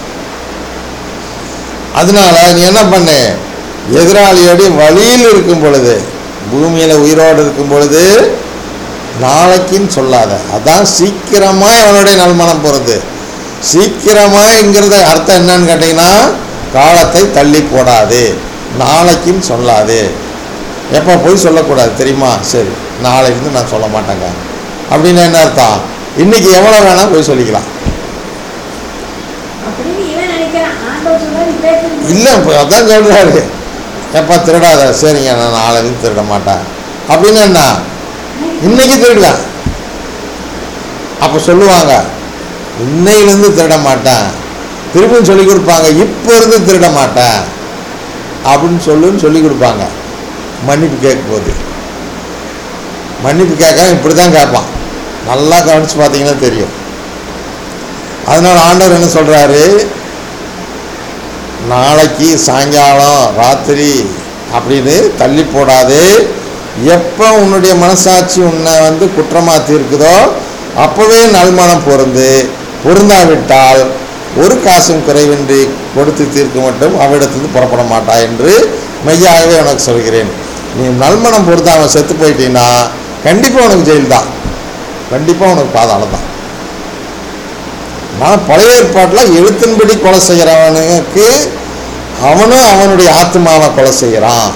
அதனால நீ என்ன பண்ணு எதிராளியோடு வழியில் இருக்கும் பொழுது பூமியில் உயிரோடு இருக்கும் பொழுது நாளைக்குன்னு சொல்லாத அதான் சீக்கிரமாக அவனுடைய நல்மனம் போகிறது சீக்கிரமாய்ங்கிறத அர்த்தம் என்னன்னு கேட்டிங்கன்னா காலத்தை தள்ளி போடாது நாளைக்குன்னு சொல்லாது எப்போ போய் சொல்லக்கூடாது தெரியுமா சரி நாளையிலேருந்து நான் சொல்ல மாட்டேங்க அப்படின்னு என்ன அர்த்தம் இன்னைக்கு எவ்வளோ வேணால் போய் சொல்லிக்கலாம் அப்படின்னு இவன் நினைக்கிறான் ஆண்டவர் சொல்றாரு இப்ப எப்படி இல்லை இப்போ அதான் சொல்கிறாரு எப்போ திருடாத சரிங்க நான் நாளைக்கு திருட மாட்டேன் அப்படின்னு என்ன இன்னைக்கு திருடுவேன் அப்போ சொல்லுவாங்க இன்னையிலேருந்து திருட மாட்டேன் திரும்பியும் சொல்லி கொடுப்பாங்க இப்போ இருந்து திருட மாட்டேன் அப்படின்னு சொல்லுன்னு சொல்லி கொடுப்பாங்க மன்னிப்பு கேட்கும்போது மன்னிப்பு கேட்க இப்படி தான் கேட்பான் நல்லா கவனித்து பார்த்தீங்கன்னா தெரியும் அதனால ஆண்டவர் என்ன சொல்கிறாரு நாளைக்கு சாயங்காலம் ராத்திரி அப்படின்னு தள்ளி போடாதே எப்போ உன்னுடைய மனசாட்சி உன்னை வந்து குற்றமாக தீர்க்குதோ அப்போவே நல்மனம் பொருந்து பொருந்தாவிட்டால் ஒரு காசும் குறைவின்றி கொடுத்து தீர்க்க மட்டும் அவ்விடத்திலிருந்து புறப்பட மாட்டா என்று மெய்யாகவே உனக்கு சொல்கிறேன் நீ நல்மனம் பொருந்தாமல் செத்து போயிட்டீங்கன்னா கண்டிப்பாக உனக்கு ஜெயில் தான் கண்டிப்பாக உனக்கு பாதாளம் தான் நான் பழைய ஏற்பாட்டில் எழுத்தின்படி கொலை செய்கிறவனுக்கு அவனும் அவனுடைய ஆத்மாவை கொலை செய்கிறான்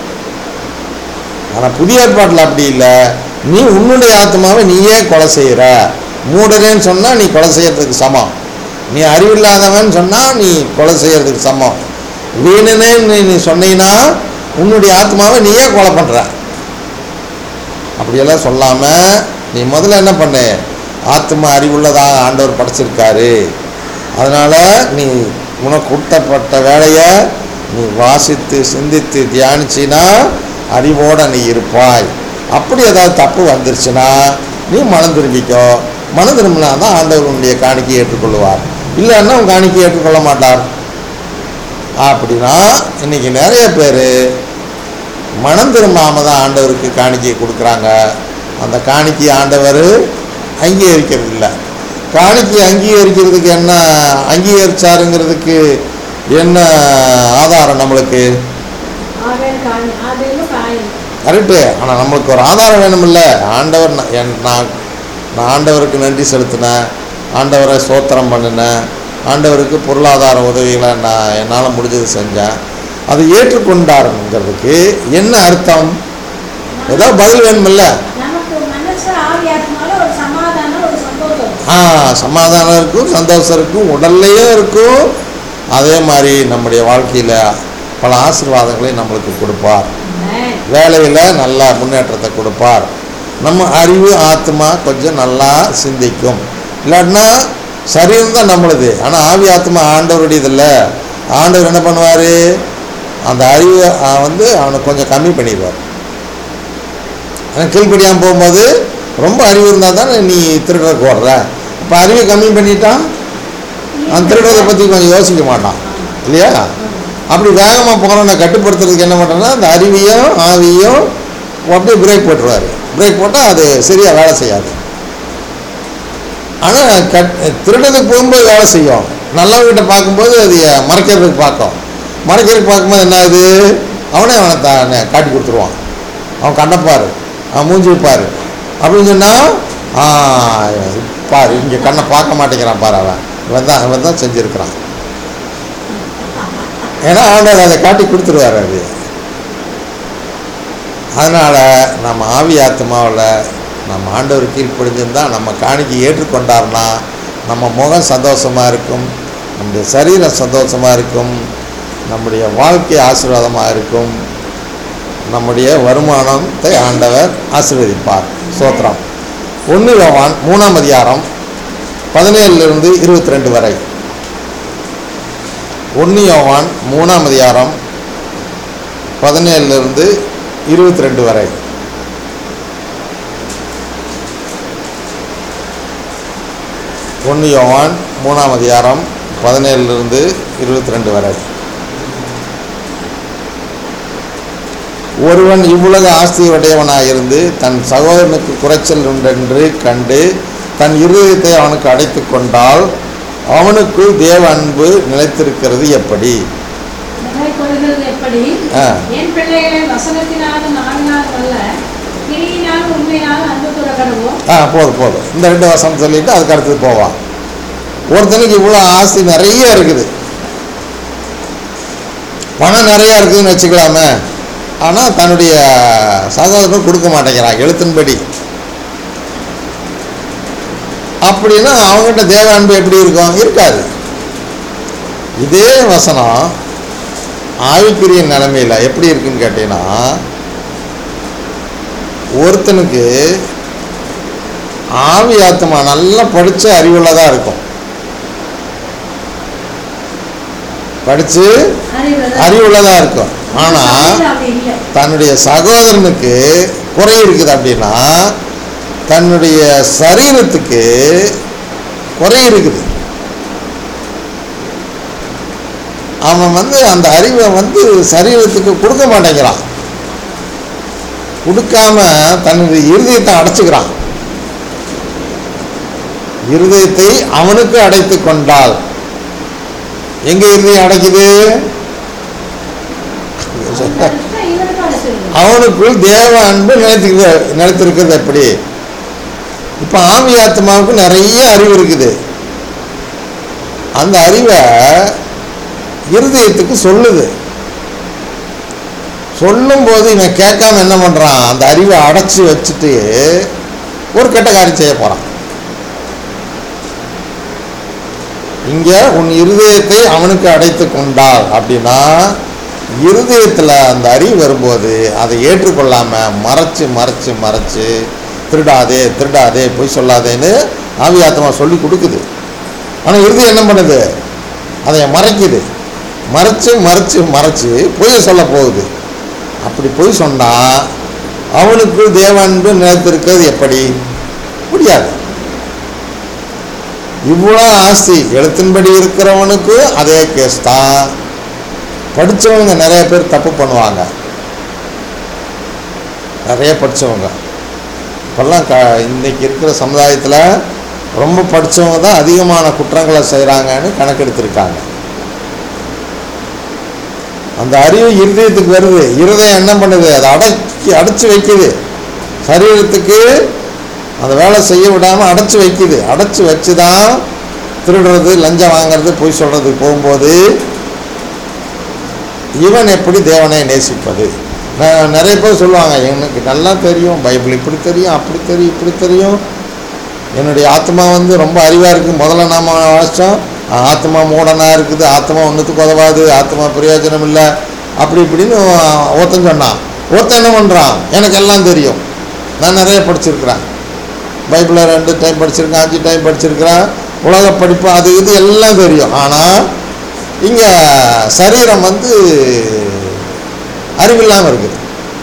ஆனால் புதிய ஏற்பாட்டில் அப்படி இல்லை நீ உன்னுடைய ஆத்மாவை நீயே கொலை செய்கிற மூடரேன்னு சொன்னால் நீ கொலை செய்யறதுக்கு சமம் நீ அறிவில்லாதவன் சொன்னால் நீ கொலை செய்யறதுக்கு சமம் வீணனே நீ சொன்னீங்கன்னா உன்னுடைய ஆத்மாவை நீயே கொலை பண்ணுற அப்படியெல்லாம் சொல்லாமல் நீ முதல்ல என்ன பண்ணு ஆத்மா அறிவுள்ளதாக ஆண்டவர் படைச்சிருக்காரு அதனால் நீ உனக்கு கொடுத்தப்பட்ட வேலையை நீ வாசித்து சிந்தித்து தியானிச்சினா அறிவோடு நீ இருப்பாய் அப்படி ஏதாவது தப்பு வந்துருச்சுன்னா நீ மனம் திரும்பிக்கோ மனம் திரும்பினா தான் ஆண்டவர் உன்னுடைய காணிக்கையை ஏற்றுக்கொள்வார் இல்லைன்னா உன் காணிக்கையை ஏற்றுக்கொள்ள மாட்டார் அப்படின்னா இன்னைக்கு நிறைய பேர் மனம் திரும்பாம தான் ஆண்டவருக்கு காணிக்கை கொடுக்குறாங்க அந்த காணிக்கை ஆண்டவர் அங்கீகரிக்கிறது இல்லை காணிக்கை அங்கீகரிக்கிறதுக்கு என்ன அங்கீகரிச்சாருங்கிறதுக்கு என்ன ஆதாரம் நம்மளுக்கு ஆவேல் காணி ஆவேலும் காயின் கரெக்டு ஆனால் நம்மளுக்கு ஒரு ஆதாரம் வேணுமில்ல ஆண்டவர் ந- என் நான் நான் ஆண்டவருக்கு நன்றி செலுத்தினேன் ஆண்டவரை சோத்திரம் பண்ணினேன் ஆண்டவருக்கு பொருளாதார உதவிகளை நான் என்னால் முடிஞ்சது செஞ்சேன் அதை ஏற்றுக்கொண்டாருங்கிறதுக்கு என்ன அர்த்தம் ஏதோ பதில் வேணுமில்ல நமக்கு மனசு ஆவியாத்மால ஒரு சமாதானம் ஒரு சந்தோஷம் ஆ சமாதானம் இருக்கும் சந்தோஷம் இருக்கும் உடல்லையும் இருக்கும் அதே மாதிரி நம்முடைய வாழ்க்கையில் பல ஆசீர்வாதங்களை நம்மளுக்கு கொடுப்பார் ஆமென். வேலையில் நல்ல முன்னேற்றத்தை கொடுப்பார் நம்ம அறிவு ஆத்மா கொஞ்சம் நல்லா சிந்திக்கும் இல்லாட்டினா சரீரம் தான் நம்மளுது ஆனால் ஆவி ஆத்மா ஆண்டவருடையது இல்லை ஆண்டவர் என்ன பண்ணுவார் அந்த அறிவை ஆ, வந்து அவனுக்கு கொஞ்சம் கம்மி பண்ணிடுவார் ஆனால் கீழ்ப்படியாமல் போகும்போது ரொம்ப அறிவு இருந்தால் தானே நீ திருடுறதுக்கு ஓடுற இப்போ அறிவை கம்மி பண்ணிட்டா அந்த திருடுறதை பற்றி கொஞ்சம் யோசிக்க மாட்டான் இல்லையா அப்படி வேகமாக போகிறவனை கட்டுப்படுத்துறதுக்கு என்ன பண்ணுறேன்னா அந்த அறிவையும் ஆவியும் அப்படியே பிரேக் போட்டுருவார் பிரேக் போட்டால் அது சரியாக வேலை செய்யாது ஆனால் கட் திருடனுக்கு போகும்போது வேலை செய்யும் நல்லவங்கிட்ட பார்க்கும்போது அது மறைக்கிறதுக்கு பார்க்கும் மறைக்கிறதுக்கு பார்க்கும்போது என்ன ஆகுது அவனே அவனை த காட்டி கொடுத்துருவான் அவன் கண்ணப்பாரு அவன் மூஞ்சி பாரு அப்படின்னு சொன்னால் ஆ பாரு இங்கே கண்ணை பார்க்க மாட்டேங்கிறான் பாரு அவன் இவன் தான் இவன் தான் செஞ்சுருக்கிறான் ஏன்னா ஆண்டவர் அதை காட்டி கொடுத்துருவார் அது அதனால் நம்ம ஆவி ஆத்மாவில் நம்ம ஆண்டவர் கீழ்ப்படிஞ்சிருந்தா நம்ம காணிக்கை ஏற்றுக்கொண்டார்னா நம்ம முகம் சந்தோஷமாக இருக்கும் நம்முடைய சரீரம் சந்தோஷமாக இருக்கும் நம்முடைய வாழ்க்கை ஆசீர்வாதமாக இருக்கும் நம்முடைய வருமானத்தை ஆண்டவர் ஆசீர்வதிப்பார் சோத்திரம் ஒன்று யோவான் மூணாம் அதிகாரம் பதினேழுலேருந்து இருபத்தி ரெண்டு வரை ஒன்று யோவான் மூணாம் அதிகாரம் பதினேழுலேருந்து இருபத்தி ரெண்டு வரை ஒன்று யோவான் மூணாம் அதிகாரம் பதினேழுலேருந்து இருபத்தி ரெண்டு வரை ஒருவன் இவ்வுலக ஆஸ்தியுடையவனாயிருந்து தன் சகோதரனுக்கு குறைச்சல் உண்டென்று கண்டு தன் இருதயத்தை அவனுக்கு அடைத்து கொண்டால் அவனுக்குள் தேவ அன்பு நிலைத்திருக்கிறது எப்படி நிலை கொள்கிறது எப்படி ஆ. என் பிள்ளைகளை வசனத்தினாலும் நாவினாலும் அல்ல கிரியினாலும் உண்மையினாலும் அன்பு துறக்கடவும் ஆ போதும் போதும் இந்த ரெண்டு வசனம் சொல்லிட்டு அதுக்கு அடுத்தது போவான் ஒருத்தனுக்கு இவ்வளோ ஆஸ்தி நிறைய இருக்குது பணம் நிறைய இருக்குதுன்னு வச்சுக்கலாமே ஆனால் தன்னுடைய சகோதரனுக்கு கொடுக்க மாட்டேங்கிறான் எழுத்தின்படி அப்படின்னா அவங்ககிட்ட தேவ அன்பு எப்படி இருக்கும் இருக்காது இதே வசனம் ஆவிக்குரிய நிலைமையில் எப்படி இருக்குன்னு கேட்டீங்கன்னா ஒருத்தனுக்கு ஆவி ஆத்மா நல்லா படித்த அறிவுள்ளதாக இருக்கும் படித்து அறிவுள்ளதா- அறிவுள்ளதாக இருக்கும் ஆனால் சபையில அப்படி இல்லை தன்னுடைய சகோதரனுக்கு குறை இருக்குது அப்படின்னா தன்னுடைய சரீரத்துக்கு குறை இருக்குது அவன் வந்து அந்த அறிவை வந்து சரீரத்துக்கு கொடுக்க மாட்டேங்கிறான் கொடுக்காம தன்னுடைய இருதயத்தை அடைச்சுக்கிறான் இருதயத்தை அவனுக்கு அடைத்து கொண்டால் எங்க இருதயம் அடைக்குது அந்த அர்த்தம் இவனுக்கு அடைச்சிருக்கு அவனுக்குள் தேவ அன்பு நிலைத்திருக்கிறது நிலைத்திருக்கிறது எப்படி இப்போ ஆவி ஆத்மாவுக்கு நிறைய அறிவு இருக்குது அந்த அறிவை இருதயத்துக்கு சொல்லுது சொல்லும்போது இவன் கேட்காம என்ன பண்ணுறான் அந்த அறிவை அடைச்சி வச்சுட்டு ஒரு கெட்ட காரியம் செய்ய போகிறான் இங்கே உன் இருதயத்தை அவனுக்கு அடைத்து கொண்டால் அப்படின்னா இருதயத்தில் அந்த அறிவு வரும்போது அதை ஏற்றுக்கொள்ளாமல் மறைச்சு மறைச்சு மறைச்சு திருடாதே திருடாதே பொய் சொல்லாதேன்னு ஆவி ஆத்மா சொல்லி கொடுக்குது ஆனால் இருதயம் என்ன பண்ணுது அதை மறைக்குது மறைச்சு மறைச்சு மறைச்சு பொய் சொல்ல போகுது அப்படி பொய் சொன்னால் அவனுக்கு தேவன்பு நிலைத்திருக்கிறது எப்படி முடியாது இவ்வளோ ஆஸ்தி எழுத்தின்படி இருக்கிறவனுக்கு அதே கேஸ் தான் படித்தவங்க நிறைய பேர் தப்பு பண்ணுவாங்க நிறைய படித்தவங்க இப்போல்லாம் க இன்னைக்கு இருக்கிற சமுதாயத்தில் ரொம்ப படித்தவங்க தான் அதிகமான குற்றங்களை செய்கிறாங்கன்னு கணக்கெடுத்திருக்காங்க அந்த அறிவு இருதயத்துக்கு வருது இருதயம் என்ன பண்ணுது அதை அடக்கி அடைச்சி வைக்குது சரீரத்துக்கு அந்த வேலை செய்ய விடாமல் அடைச்சி வைக்குது அடைச்சி வச்சு தான் திருடுறது லஞ்சம் வாங்குறது பொய் சொல்கிறதுக்கு போகும்போது இவன் எப்படி தேவனை நேசிப்பது நான் நிறைய பேர் சொல்லுவாங்க எனக்கு நல்லா தெரியும் பைபிள் இப்படி தெரியும் அப்படி தெரியும் இப்படி தெரியும் என்னுடைய ஆத்மா வந்து ரொம்ப அறிவாக இருக்குது முதல்ல நாம் வாசித்தோம் ஆத்மா மூடனாக இருக்குது ஆத்மா ஒன்றுத்துக்கு உதவாது ஆத்மா பிரயோஜனம் இல்லை அப்படி இப்படின்னு ஒருத்தன் சொன்னான் ஒருத்தன் என்ன பண்ணுறான் எனக்கு எல்லாம் தெரியும் நான் நிறைய படிச்சிருக்கிறேன் பைபிளை ரெண்டு டைம் படிச்சிருக்கேன் அஞ்சு டைம் படிச்சிருக்கிறேன் உலக படிப்பு அது இது எல்லாம் தெரியும் ஆனால் இங்கே சரீரம் வந்து அறிவில்லாமல் இருக்குது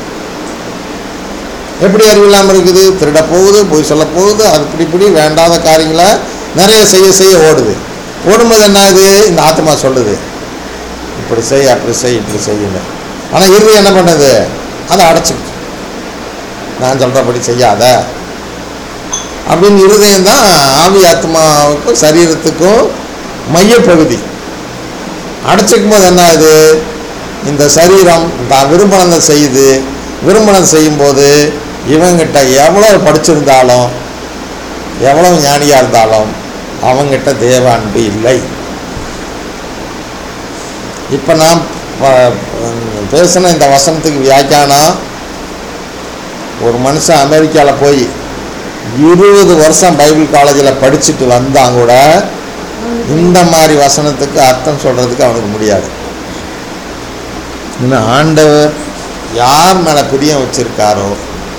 எப்படி அறிவில்லாமல் இருக்குது திருட போகுது பொய் சொல்ல போகுது அது இப்படி இப்படி வேண்டாத காரியங்களை நிறைய செய்ய செய்ய ஓடுது ஓடும்போது என்ன ஆகுது இந்த ஆத்மா சொல்லுது இப்படி செய் அப்படி செய் இப்படி செய்யுன்னு ஆனால் இறுதி என்ன பண்ணுது அதை அடைச்சிக்கிட்டு நான் சொல்கிறபடி செய்யாத அப்படின்னு இருதயம் தான் ஆவி ஆத்மாவுக்கும் சரீரத்துக்கும் மையப்பகுதி அடைச்சிக்கும் போது என்ன ஆகுது இந்த சரீரம் தான் விரும்பினதை செய்யுது விரும்பினதை செய்யும்போது இவங்கிட்ட எவ்வளோ படிச்சிருந்தாலும் எவ்வளோ ஞானியாக இருந்தாலும் அவங்கிட்ட தேவ அன்பு இல்லை இப்போ நான் ப- பேசின இந்த வசனத்துக்கு வியாக்கியானம் ஒரு மனுஷன் அமெரிக்காவில் போய் இருபது வருஷம் பைபிள் காலேஜில் படிச்சுட்டு வந்தாங்க கூட இந்த மாதிரி வசனத்துக்கு அர்த்தம் சொல்கிறதுக்கு அவனுக்கு முடியாது இன்னும் ஆண்டவர் யார் மேலே பிரியம் வச்சிருக்காரோ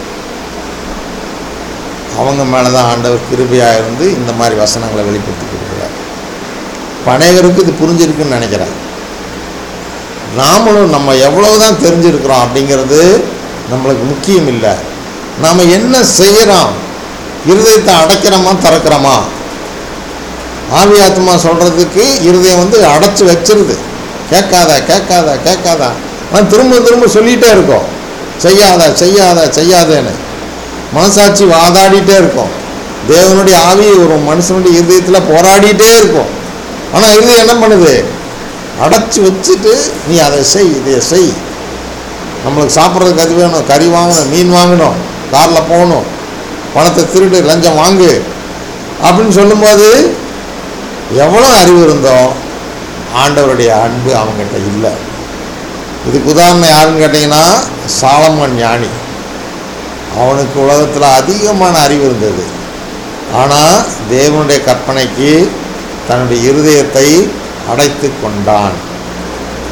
அவங்க மேலே தான் ஆண்டவர் கிருபையாக இருந்து இந்த மாதிரி வசனங்களை வெளிப்படுத்தி கொடுக்குறார் இப்ப அனைவருக்கும் இது புரிஞ்சிருக்குன்னு நினைக்கிறேன் நாமளும் நம்ம எவ்வளவு தான் தெரிஞ்சிருக்கிறோம் அப்படிங்கிறது நம்மளுக்கு முக்கியம் இல்லை நாம் என்ன செய்கிறோம் இருதயத்தை அடைக்கிறோமா திறக்கிறோமா ஆவி ஆத்மா சொல்கிறதுக்கு இருதயம் வந்து அடைச்சி வச்சிருது கேட்காத கேட்காத கேட்காத ஆனால் திரும்ப திரும்ப சொல்லிகிட்டே இருக்கோம் செய்யாத செய்யாத செய்யாதேன்னு மனசாட்சி வாதாடிட்டே இருக்கும் தேவனுடைய ஆவி ஒரு மனுஷனுடைய இருதயத்தில் போராடிட்டே இருக்கும் ஆனால் இருதயம் என்ன பண்ணுது அடைச்சி வச்சுட்டு நீ அதை செய் இதை செய் நம்மளுக்கு சாப்பிட்றதுக்கு அது வேணும் கறி வாங்கணும் மீன் வாங்கணும் காரில் போகணும் பணத்தை திருடு லஞ்சம் வாங்கு அப்படின்னு சொல்லும்போது எவ்வளோ அறிவு இருந்தோம் ஆண்டவருடைய அன்பு அவங்ககிட்ட இல்லை இதுக்கு உதாரணம் யாருன்னு கேட்டிங்கன்னா சாலமன் ஞானி அவனுக்கு உலகத்தில் அதிகமான அறிவு இருந்தது ஆனால் தேவனுடைய கற்பனைக்கு தன்னுடைய இருதயத்தை அடைத்து கொண்டான்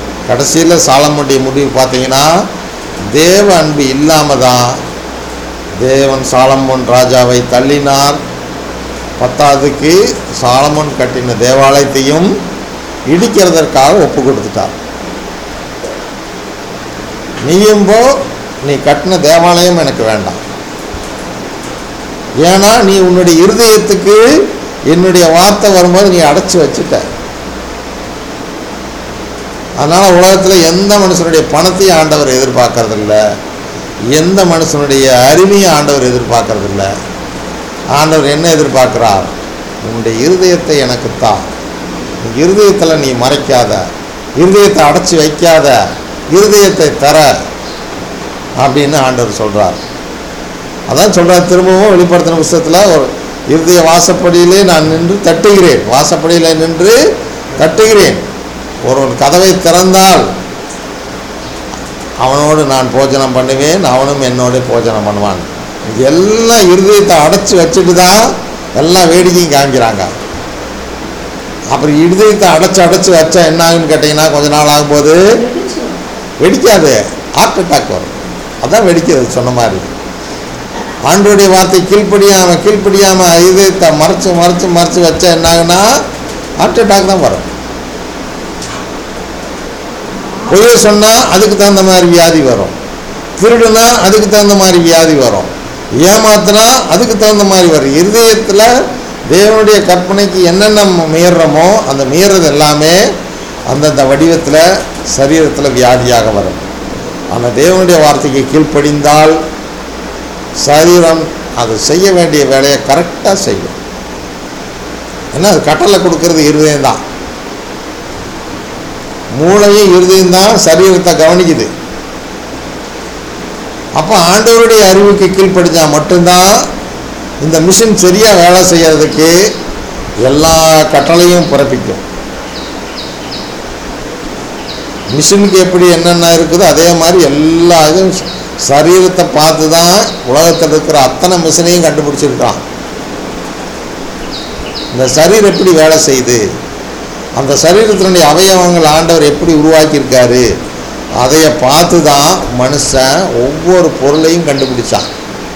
கடைசியில் சாலமுடைய முடிவு பார்த்தீங்கன்னா தேவ அன்பு இல்லாமல் தான் தேவன் சாலமோன் ராஜாவை தள்ளினார் பத்தாவதுக்கு சாலமோன் கட்டின தேவாலயத்தையும் இடிக்கிறதற்காக ஒப்பு கொடுத்துட்டார் நீயும் போ நீ கட்டின தேவாலயம் எனக்கு வேண்டாம் ஏன்னா நீ உன்னுடைய இருதயத்துக்கு என்னுடைய வார்த்தை வரும்போது நீ அடைச்சி வச்சுட்ட அதனால் உலகத்தில் எந்த மனுஷனுடைய பணத்தையும் ஆண்டவர் எதிர்பார்க்கறதில்ல எந்த மனுஷனுடைய அறிவையும் ஆண்டவர் எதிர்பார்க்கறதில்ல ஆண்டவர் என்ன எதிர்பார்க்கிறார் உன்னுடைய இருதயத்தை எனக்கு தா இருதயத்தில் நீ மறைக்காத இருதயத்தை அடைச்சி வைக்காத இருதயத்தை தர அப்படின்னு ஆண்டவர் சொல்கிறார் அதான் சொல்கிறார் திரும்பவும் வெளிப்படுத்தின புஸ்தகத்தில் ஒரு இருதய வாசப்படியிலே நான் நின்று தட்டுகிறேன் வாசப்படியில் நின்று தட்டுகிறேன் ஒருவன் கதவை திறந்தால் அவனோடு நான் போஜனம் பண்ணுவேன் அவனும் என்னோட போஜனம் பண்ணுவான் இது எல்லாம் இருதயத்தை அடைச்சி வச்சுட்டு தான் எல்லாம் வேடிக்கையும் காமிக்கிறாங்க அப்புறம் இருதயத்தை அடைச்சி அடைச்சி வச்சா என்ன ஆகுன்னு கேட்டிங்கன்னா கொஞ்ச நாள் ஆகும்போது வெடிச்சிரும். வெடிக்காது ஹார்ட் அட்டாக் வரும் அதான் வெடிக்கிறது சொன்ன மாதிரி ஆண்டோடைய வார்த்தை கீழ்ப்படியாம கீழ்ப்படியாம இதயத்தை மறைச்சு மறைச்சு மறைச்சு வச்சா என்ன ஆகுனா ஹார்ட் அட்டாக் தான் வரும் பொய்யை சொன்னா அதுக்கு தகுந்த மாதிரி வியாதி வரும் திருடுனா அதுக்கு தகுந்த மாதிரி வியாதி வரும் ஏமாத்துனா அதுக்கு தகுந்த மாதிரி வரும் இருதயத்தில் தேவனுடைய கற்பனைக்கு என்னென்ன மீறுறோமோ அந்த மீறது எல்லாமே அந்தந்த வடிவத்தில் சரீரத்தில் வியாதியாக வரும் ஆனால் தேவனுடைய வார்த்தைக்கு கீழ்ப்படிந்தால் சரீரம் அது செய்ய வேண்டிய வேலையை கரெக்டாக செய்யும் ஏன்னா அது கட்டளை கொடுக்கறது இருதயம் தான் மூளையும் இருதயம் தான் சரீரத்தை கவனிக்குது அப்போ ஆண்டவருடைய அறிவுக்கு கீழ்ப்படிஞ்சா மட்டும்தான் இந்த மிஷின் சரியாக வேலை செய்யறதுக்கு எல்லா கட்டளையும் பிறப்பிக்கும் மிஷினுக்கு எப்படி என்னென்ன இருக்குதோ அதே மாதிரி எல்லா இதுவும் சரீரத்தை பார்த்து தான் உலகத்தில் இருக்கிற அத்தனை மிஷினையும் கண்டுபிடிச்சிருக்கான் இந்த சரீரம் எப்படி வேலை செய்யுது அந்த சரீரத்தினுடைய அவயவங்கள் ஆண்டவர் எப்படி உருவாக்கியிருக்காரு அதைய பார்த்து தான் மனுஷன் ஒவ்வொரு பொருளையும் கண்டுபிடிச்சான்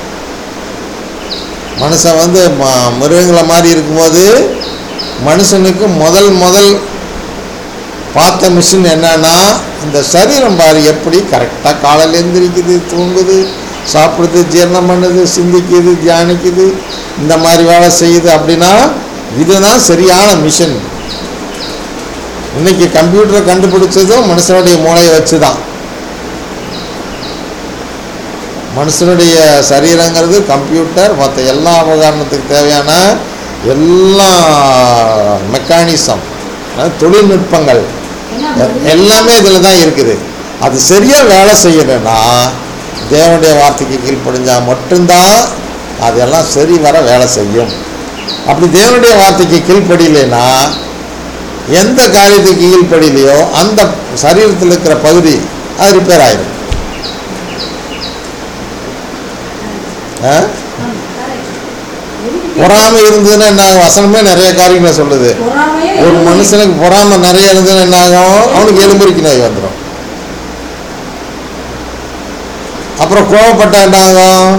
மனுஷன் வந்து ம- மிருகங்களை மாதிரி இருக்கும்போது மனுஷனுக்கு முதல் முதல் பார்த்த மிஷின் என்னன்னா இந்த சரீரம் பாரு எப்படி கரெக்டாக காலையில் எந்திரிக்குது தூங்குது சாப்பிடுது ஜீரணம் பண்ணுது சிந்திக்குது தியானிக்குது இந்த மாதிரி வேலை செய்யுது அப்படின்னா இதுதான் சரியான மிஷின் இன்னைக்கு கம்ப்யூட்டரை கண்டுபிடிச்சதும் மனுஷனுடைய மூளையை வச்சு தான் மனுஷனுடைய சரீரங்கிறது கம்ப்யூட்டர் மற்ற எல்லா உபகரணத்துக்கு தேவையான எல்லா மெக்கானிசம் அதாவது தொழில்நுட்பங்கள் என்ன எ- எல்லாமே இதில் தான் இருக்குது அது சரியாக வேலை செய்யணும்னா தேவனுடைய வார்த்தைக்கு கீழ்ப்படிஞ்சா மட்டும்தான் அதெல்லாம் சரி வர வேலை செய்யும் அப்படி தேவனுடைய வார்த்தைக்கு கீழ்ப்படியலைன்னா எந்த காரியத்துக்கு கீழ்ப்படியலையோ அந்த சரீரத்தில் இருக்கிற பகுதி அது ரிப்பேர் ஆயிடும் ஆ? ஆமா, correct. எதுக்கு பொறாமை இருந்ததுன்னா என்ன ஆகும்? வசனமே நிறைய காரியங்களை சொல்லுது பொறாமையே ஒரு எதுவும் மனுஷனுக்கு பொறாமை நிறைய இருந்ததுன்னா என்ன ஆகும் அவனுக்கு எலும்புரிக்கு நோய் வந்துடும் அப்புறம் கோவப்பட்டா என்ன ஆகும்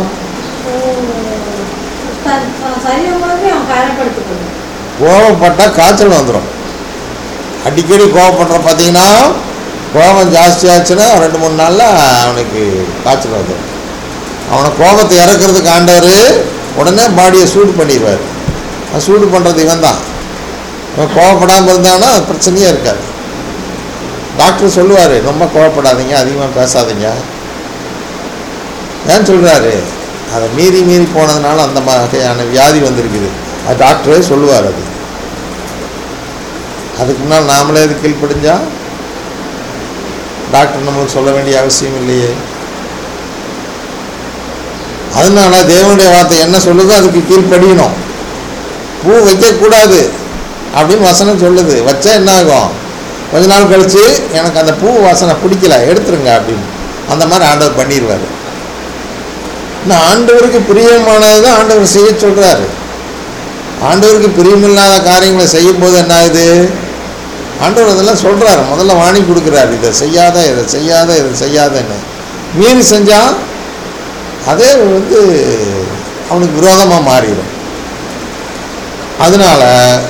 தன் தன் சரீரம் முழுக்க அவன் காயப்படுத்திக் கொள்ளும் கோவப்பட்டா காய்ச்சல் வந்துடும் அடிக்கடி கோவப்படுற பார்த்தீங்கன்னா கோபம் ஜாஸ்தியாச்சுன்னா ரெண்டு மூணு நாளில் அவனுக்கு காய்ச்சல் வந்துடும் அவனை கோபத்தை இறக்குறதுக்கு ஆண்டவர் உடனே பாடியை சூடு பண்ணிடுவார் அது சூடு பண்ணுறது இவன் தான் இவன் கோவப்படாமல் இருந்தான்னா அது பிரச்சனையே இருக்காது டாக்டர் சொல்லுவார் ரொம்ப கோவப்படாதீங்க அதிகமாக பேசாதீங்க ஏன் சொல்கிறாரு அதை மீறி மீறி போனதுனால அந்த வகையான வியாதி வந்திருக்குது அது டாக்டரே சொல்லுவார் அது அதுக்கு முன்னால் நாமளே அது கீழ்ப்படிஞ்சா டாக்டர் நம்மளுக்கு சொல்ல வேண்டிய அவசியம் இல்லையே அதனால தேவனுடைய வார்த்தை என்ன சொல்லுதோ அதுக்கு கீழ்ப்படியணும் பூ வைக்கக்கூடாது அப்படின்னு வசனம் சொல்லுது வச்சா என்ன ஆகும் கொஞ்ச நாள் கழிச்சு எனக்கு அந்த பூ வாசனை பிடிக்கல எடுத்துருங்க அப்படின்னு அந்த மாதிரி ஆண்டவர் பண்ணிடுவார் நான் ஆண்டவருக்கு பிரியமானது தான் ஆண்டவர் செய்ய சொல்கிறாரு ஆண்டவருக்கு பிரியமில்லாத காரியங்களை செய்யும்போது என்ன ஆகுது ஆண்டவர் அதெல்லாம் சொல்கிறாரு முதல்ல வாணி கொடுக்குறாரு இதை செய்யாத இதை செய்யாத இதை செய்யாதன்னு மீறி செஞ்சால் அதே வந்து அவனுக்கு விரோதமாக மாறிடும் அதனால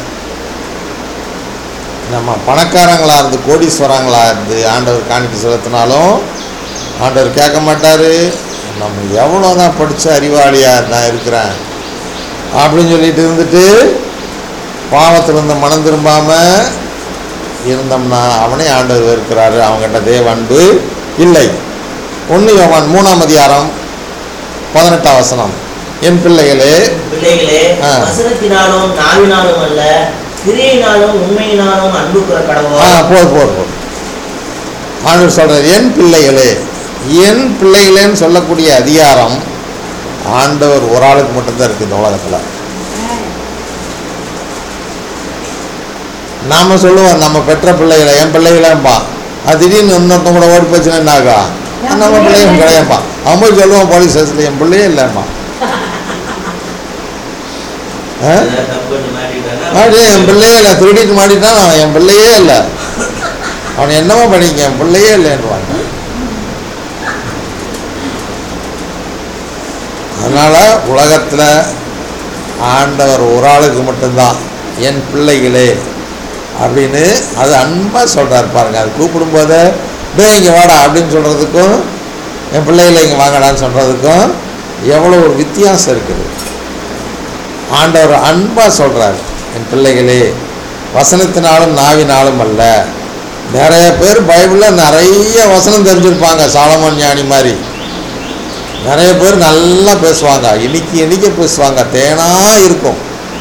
நம்ம பணக்காரங்களா இருந்து கோடீஸ்வரங்களா இருந்து ஆண்டவர் காணிக்கை செலுத்தினாலும் ஆண்டவர் கேட்க மாட்டார் நம்ம எவ்வளோ தான் படித்த அறிவாளியாக நான் இருக்கிறேன் அப்படின்னு சொல்லிட்டு இருந்துட்டு பாவத்தில் இருந்த மனம் திரும்பாமல் இருந்தோம்னா அவனே ஆண்டவர் இருக்கிறாரு அவங்ககிட்ட தேவ அன்பு இல்லை ஒன்று யோவான் மூணாம் அதிகாரம் பதினெட்டாம் வசனம் என் பிள்ளைகளே பிள்ளைகளே ஆ. வசனத்தினாலும் நாவினாலும் அல்ல கிரியினாலும் உண்மையினாலும் அன்பு கூற ஆ கடவோம் போது போது போது ஆண்டவர் சொல்றார் என் பிள்ளைகளே என் பிள்ளைகளேன்னு சொல்லக்கூடிய அதிகாரம் ஆண்டவர் ஒரு ஆளுக்கு மட்டும்தான் இருக்குது இந்த உலகத்தில் நாம சொல்லுவோம் நம்ம பெற்ற பிள்ளைகளை என் பிள்ளைகளேம்பா அது திடீர்னு இன்னொருத்தன் கூட ஓடி போச்சுன்னா என்ன ஆகும்? என் நம்ம பிள்ளையே பிள்ளையும் இல்லை. கிடையாதுப்பா அவன் போய் சொல்லுவான் போலீஸ் ஸ்டேஷனில் என் பிள்ளையே இல்லைம்மா ஆ தப்பு பண்ணி மாட்டிக்கிட்டானா? அப்படியே என் பிள்ளையே இல்லை திருடிட்டு மாட்டிட்டான் அவன் என் பிள்ளையே இல்லை அவன் என்னமோ பண்ணிக்க என் பிள்ளையே இல்லைன்னுவாங்க அதனால் உலகத்தில் ஆண்டவர் ஒரு ஆளுக்கு மட்டும்தான் என் பிள்ளைகளே அப்படின்னு அது அன்பாக சொல்கிறார் பாருங்க அது கூப்பிடும்போது டே இங்கே வாடா அப்படின்னு சொல்கிறதுக்கும் என் பிள்ளைகளை இங்கே வாங்கடான்னு சொல்கிறதுக்கும் எவ்வளோ ஒரு வித்தியாசம் இருக்குது ஆண்டவர் அன்பாக சொல்கிறார் என் பிள்ளைகளே வசனத்தினாலும் நாவினாலும் அல்ல நிறைய பேர் பைபிளில் நிறைய வசனம் தெரிஞ்சிருப்பாங்க சாலமன் ஞானி மாதிரி நிறைய பேர் நல்லா பேசுவாங்க இனிக்கி இனிக்க பேசுவாங்க தேனாக இருக்கும்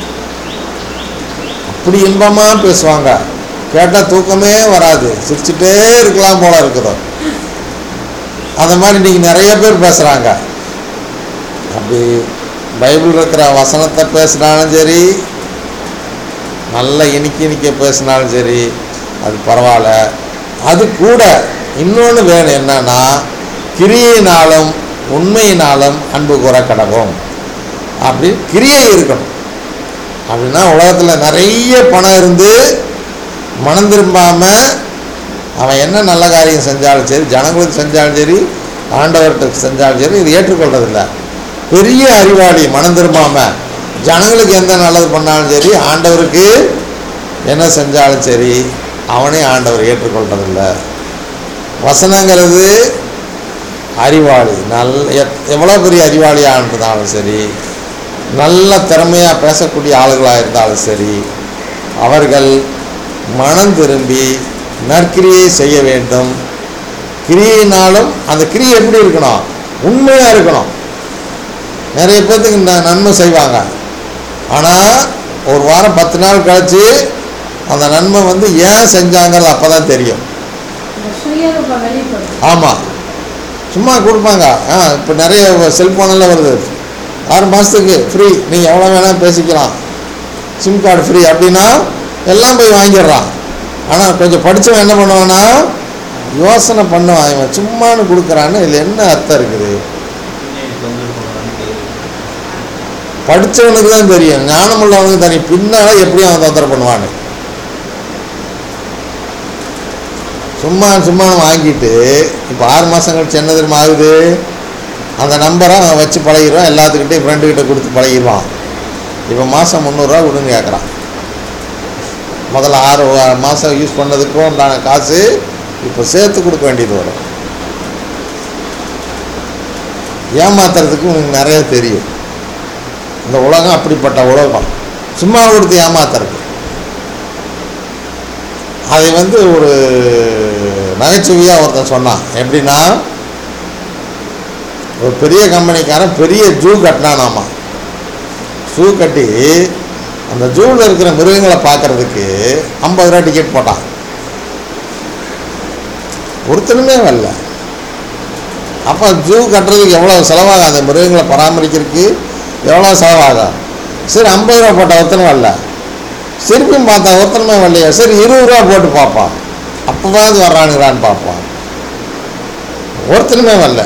அப்படி இன்பமாக பேசுவாங்க கேட்டால் தூக்கமே வராது சிரிச்சுட்டே இருக்கலாம் போல இருக்குதோ அந்த மாதிரி இன்றைக்கி நிறைய பேர் பேசுகிறாங்க அப்படி பைபிள் இருக்கிற வசனத்தை பேசினாலும் சரி நல்ல இனிக்க இனிக்க பேசினாலும் சரி அது பரவாயில்ல அது கூட இன்னொன்று வேணும் என்னன்னா கிரியையினாலும் உண்மையினாலும் அன்பு கூற கடவும் அப்படி கிரியை இருக்கணும் அப்படின்னா உலகத்தில் நிறைய பணம் இருந்து மனம் திரும்பாமல் அவன் என்ன நல்ல காரியம் செஞ்சாலும் சரி ஜனங்களுக்கு செஞ்சாலும் சரி ஆண்டவர்கிட்ட செஞ்சாலும் சரி இது ஏற்றுக்கொள்றதில்ல பெரிய அறிவாளி மனம் திரும்பாமல் ஜனங்களுக்கு எந்த நல்லது பண்ணாலும் சரி ஆண்டவருக்கு என்ன செஞ்சாலும் சரி அவனே ஆண்டவர் ஏற்றுக்கொள்றதில்ல வசனங்கிறது அறிவாளி நல்ல எத் எவ்வளோ பெரிய அறிவாளியாக இருந்தாலும் சரி நல்ல திறமையாக பேசக்கூடிய ஆளுகளாக இருந்தாலும் சரி அவர்கள் மனம் திரும்பி நற்கிரியை செய்ய வேண்டும் கிரியினாலும் அந்த கிரியை எப்படி இருக்கணும் உண்மையாக இருக்கணும் நிறைய பேர்த்துக்கு இந்த நன்மை செய்வாங்க ஆனால் ஒரு வாரம் பத்து நாள் கழிச்சு அந்த நன்மை வந்து ஏன் செஞ்சாங்கிறது அப்போ தான் தெரியும் இந்த சுயரூப வெளிப்படும் ஆமாம் சும்மா கொடுப்பாங்க ஆ இப்போ நிறைய செல்ஃபோனெல்லாம் வருது ஆறு மாதத்துக்கு ஃப்ரீ நீ எவ்வளோ வேணால் பேசிக்கலாம் சிம் கார்டு ஃப்ரீ அப்படின்னா எல்லாம் போய் வாங்கிடுறான் ஆனால் கொஞ்சம் படித்தவன் என்ன பண்ணுவான்னா யோசனை பண்ணுவான் இவன் சும்மானு கொடுக்குறான்னு இதில் என்ன அர்த்தம் இருக்குது பின்னாடி தொந்தரவு பண்ணுவான்னு தெரியும். படித்தவனுக்கு தான் தெரியும் ஞானமுள்ளவனுக்கு தெரியும் பின்னால் எப்படி அவன் தொந்தரவு பண்ணுவான்னு சும்மா சும்மா வாங்கிட்டு இப்போ ஆறு மாதம் கழிச்சு என்ன தெரியுமா ஆகுது அந்த நம்பரை அவன் வச்சு பழகிடுவான் எல்லாத்துக்கிட்டையும் ஃப்ரெண்டுக்கிட்ட கொடுத்து பழகிடுவான் இப்போ மாதம் முந்நூறுரூவா கொடுன்னு கேட்குறான் முதல்ல ஆறு மாதம் யூஸ் பண்ணதுக்கும் உண்டான காசு இப்போ சேர்த்து கொடுக்க வேண்டியது வரும் ஏமாத்துறதுக்கு உனக்கு நிறைய தெரியும் இந்த உலகம் அப்படிப்பட்ட உலகம் சும்மா கொடுத்து ஏமாத்துறது அதை வந்து ஒரு நகைச்சுவையாக ஒருத்தன் சொன்னான் எப்படின்னா ஒரு பெரிய கம்பெனிக்காரன் பெரிய ஜூ கட்டினானாமா ஜூ கட்டி அந்த ஜூவில் இருக்கிற மிருகங்களை பார்க்கறதுக்கு ஐம்பது ரூபா டிக்கெட் போட்டான் ஒருத்தனுமே வரல அப்போ ஜூ கட்டுறதுக்கு எவ்வளோ செலவாகும் அந்த மிருகங்களை பராமரிக்கிறதுக்கு எவ்வளோ செலவாகும் சரி ஐம்பது ரூபா போட்ட ஒருத்தனும் வரல திருப்பியும் பார்த்தா ஒருத்தனுமே வரலையா சரி இருபது ரூபா போட்டு பார்ப்பான் அப்போவாது வர்றானுங்களான்னு பார்ப்பான் ஒருத்தனுமே வரல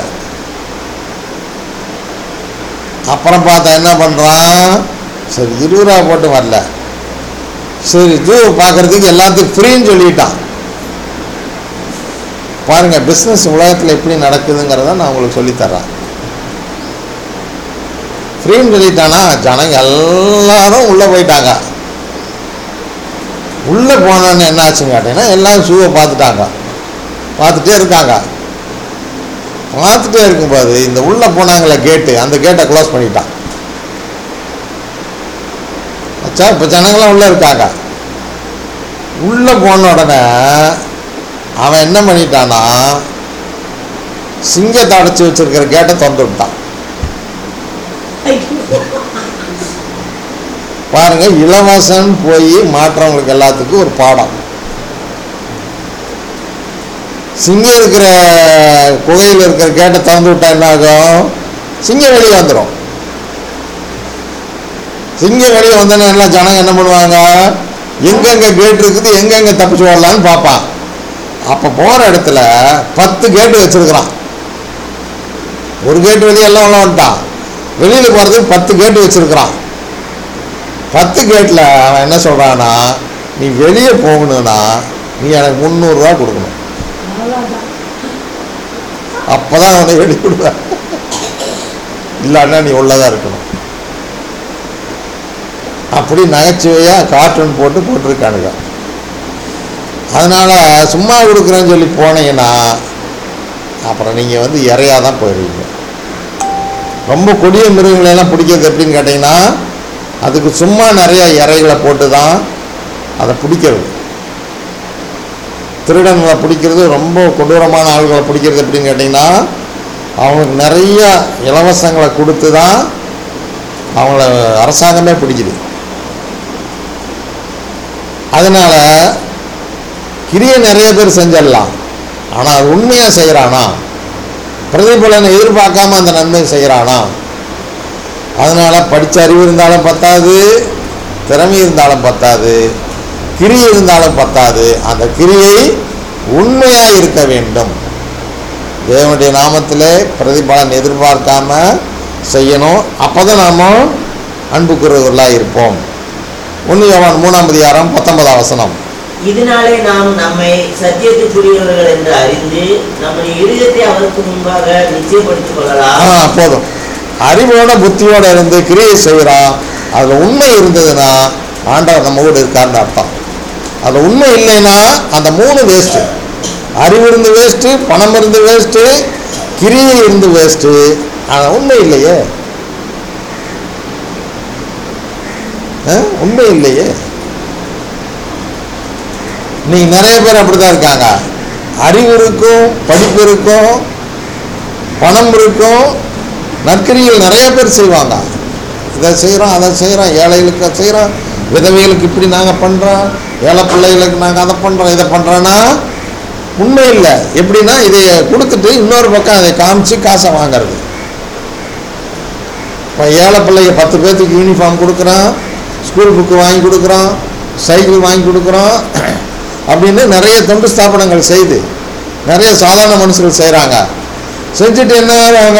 அப்புறம் பார்த்தா என்ன பண்ணுறான் சரி இருபது ரூபா போட்டு வரல சரி ஜூ பார்க்குறதுக்கு எல்லாத்துக்கும் ஃப்ரீன்னு சொல்லிட்டான் பாருங்கள் பிஸ்னஸ் உலகத்தில் எப்படி நடக்குதுங்கிறத நான் உங்களுக்கு சொல்லித்தர்றேன் ஃப்ரீன்னு சொல்லிட்டானா ஜனங்க எல்லாரும் உள்ளே போயிட்டாங்க உள்ளே போனோன்னு என்ன ஆச்சுன்னு கேட்டீங்கன்னா எல்லாரும் ஷூவை பார்த்துட்டாங்க பார்த்துட்டே இருக்காங்க பார்த்துட்டே இருக்கும்போது இந்த உள்ளே போனாங்களே கேட்டு அந்த கேட்டை க்ளோஸ் பண்ணிட்டான் அச்சா இப்போ ஜனங்களாம் உள்ளே இருக்காங்க உள்ளே போன உடனே அவன் என்ன பண்ணிட்டானா சிங்கத்தை அடைச்சி வச்சிருக்கிற கேட்டை திறந்து விட்டான் பாருங்க இலவசம் போய் மாற்றவங்களுக்கு எல்லாத்துக்கும் ஒரு பாடம் சிங்கம் இருக்கிற குகையில் இருக்கிற கேட்டை திறந்து விட்டா என்ன ஆகும் சிங்கம் வெளியே வந்துடும் சிங்கம் வெளியே வந்தோன்னே எல்லாம் ஜனங்க என்ன பண்ணுவாங்க எங்கெங்க கேட் இருக்குது எங்கெங்க தப்பிச்சு ஓடலான்னு பார்ப்பான் அப்போ போகிற இடத்துல பத்து கேட்டு வச்சிருக்கிறான் ஒரு கேட்டு வெளியே எல்லாம் உள்ள வந்துட்டான் வெளியில் போகிறதுக்கு பத்து கேட்டு வச்சிருக்கிறான் பத்து கேட்டில் அவன் என்ன சொல்கிறான்னா நீ வெளியே போகணுன்னா நீ எனக்கு முந்நூறுரூவா கொடுக்கணும் அவ்வளவுதான். அப்போ தான் அவனை வெளியே விடுவேன் இல்லைன்னா நீ உள்ளதாக இருக்கணும் அப்படி நகைச்சுவையாக கார்ட்டூன் போட்டு போட்டிருக்கானுங்க அதனால் சும்மா கொடுக்குறேன்னு சொல்லி போனீங்கன்னா அப்புறம் நீங்கள் வந்து இறையாக தான் போயிடுவீங்க ரொம்ப கொடிய மிருகங்களை எல்லாம் பிடிக்கிறது எப்படின்னு கேட்டிங்கன்னா அதுக்கு சும்மா நிறைய இறைகளை போட்டு தான் அதை பிடிக்கிறது திருடன்களை பிடிக்கிறது ரொம்ப கொடூரமான ஆள்களை பிடிக்கிறது எப்படின்னு கேட்டிங்கன்னா அவங்களுக்கு நிறைய இலவசங்களை கொடுத்து தான் அவங்கள அரசாங்கமே பிடிக்குது அதனால் கிரியை நிறைய பேர் செஞ்சிடலாம் ஆனால் அது உண்மையாக செய்கிறானா பிரதிபலனை எதிர்பார்க்காம அந்த நன்மை செய்கிறானா அதனால் படித்த அறிவு இருந்தாலும் பத்தாது திறமை இருந்தாலும் பத்தாது கிரி இருந்தாலும் பத்தாது அந்த கிரியை உண்மையாக இருக்க வேண்டும் தேவனுடைய நாமத்திலே பிரதிபலன் எதிர்பார்க்காம செய்யணும் அப்போ தான் நாம் அன்புக்குரியவர்களாக இருப்போம் ஒன்று யோவான் மூணாம் அதிகாரம் பத்தொன்பதாம் வசனம் இதனாலே நாம் நம்மை சத்தியத்துக்குரியவர்கள் என்று அறிந்து நம்முடைய இருதயத்தை அவருக்கு முன்பாக நிச்சயப்படுத்திக் கொள்ளலாம் ஆ போதும் அறிவோட புத்தியோட இருந்து கிரியை செய்கிறான் அதில் உண்மை இருந்ததுன்னா ஆண்டவர் நம்ம கூட இருக்காருன்னு அர்த்தம் அதில் உண்மை இல்லைன்னா அந்த மூணு வேஸ்ட்டு அறிவு இருந்து வேஸ்ட்டு பணம் இருந்து வேஸ்ட்டு கிரியை இருந்து வேஸ்ட்டு ஆனால் உண்மை இல்லையே ஆ? உண்மை இல்லையே நீ நிறைய பேர் அப்படி தான் இருக்காங்க அறிவு இருக்கும் படிப்பு இருக்கும் பணம் இருக்கும் நற்கரிகள் நிறைய பேர் செய்வாங்க இதை செய்கிறோம் அதை செய்கிறோம் ஏழைகளுக்கு அதை செய்கிறோம் விதவைகளுக்கு இப்படி நாங்கள் பண்ணுறோம் ஏழை பிள்ளைகளுக்கு நாங்கள் அதை பண்ணுறோம் இதை பண்ணுறோன்னா உண்மை இல்லை எப்படின்னா இதை கொடுத்துட்டு இன்னொரு பக்கம் அதை காமிச்சு காசை வாங்குறது இப்போ ஏழை பிள்ளைங்க பத்து பேர்த்துக்கு யூனிஃபார்ம் கொடுக்குறோம் ஸ்கூல் புக்கு வாங்கி கொடுக்குறோம் சைக்கிள் வாங்கி கொடுக்குறோம் அப்படின்னு நிறைய தொண்டு ஸ்தாபனங்கள் செய்து நிறைய சாதாரண மனுஷர்கள் செய்கிறாங்க செஞ்சுட்டு என்ன ஆகுறாங்க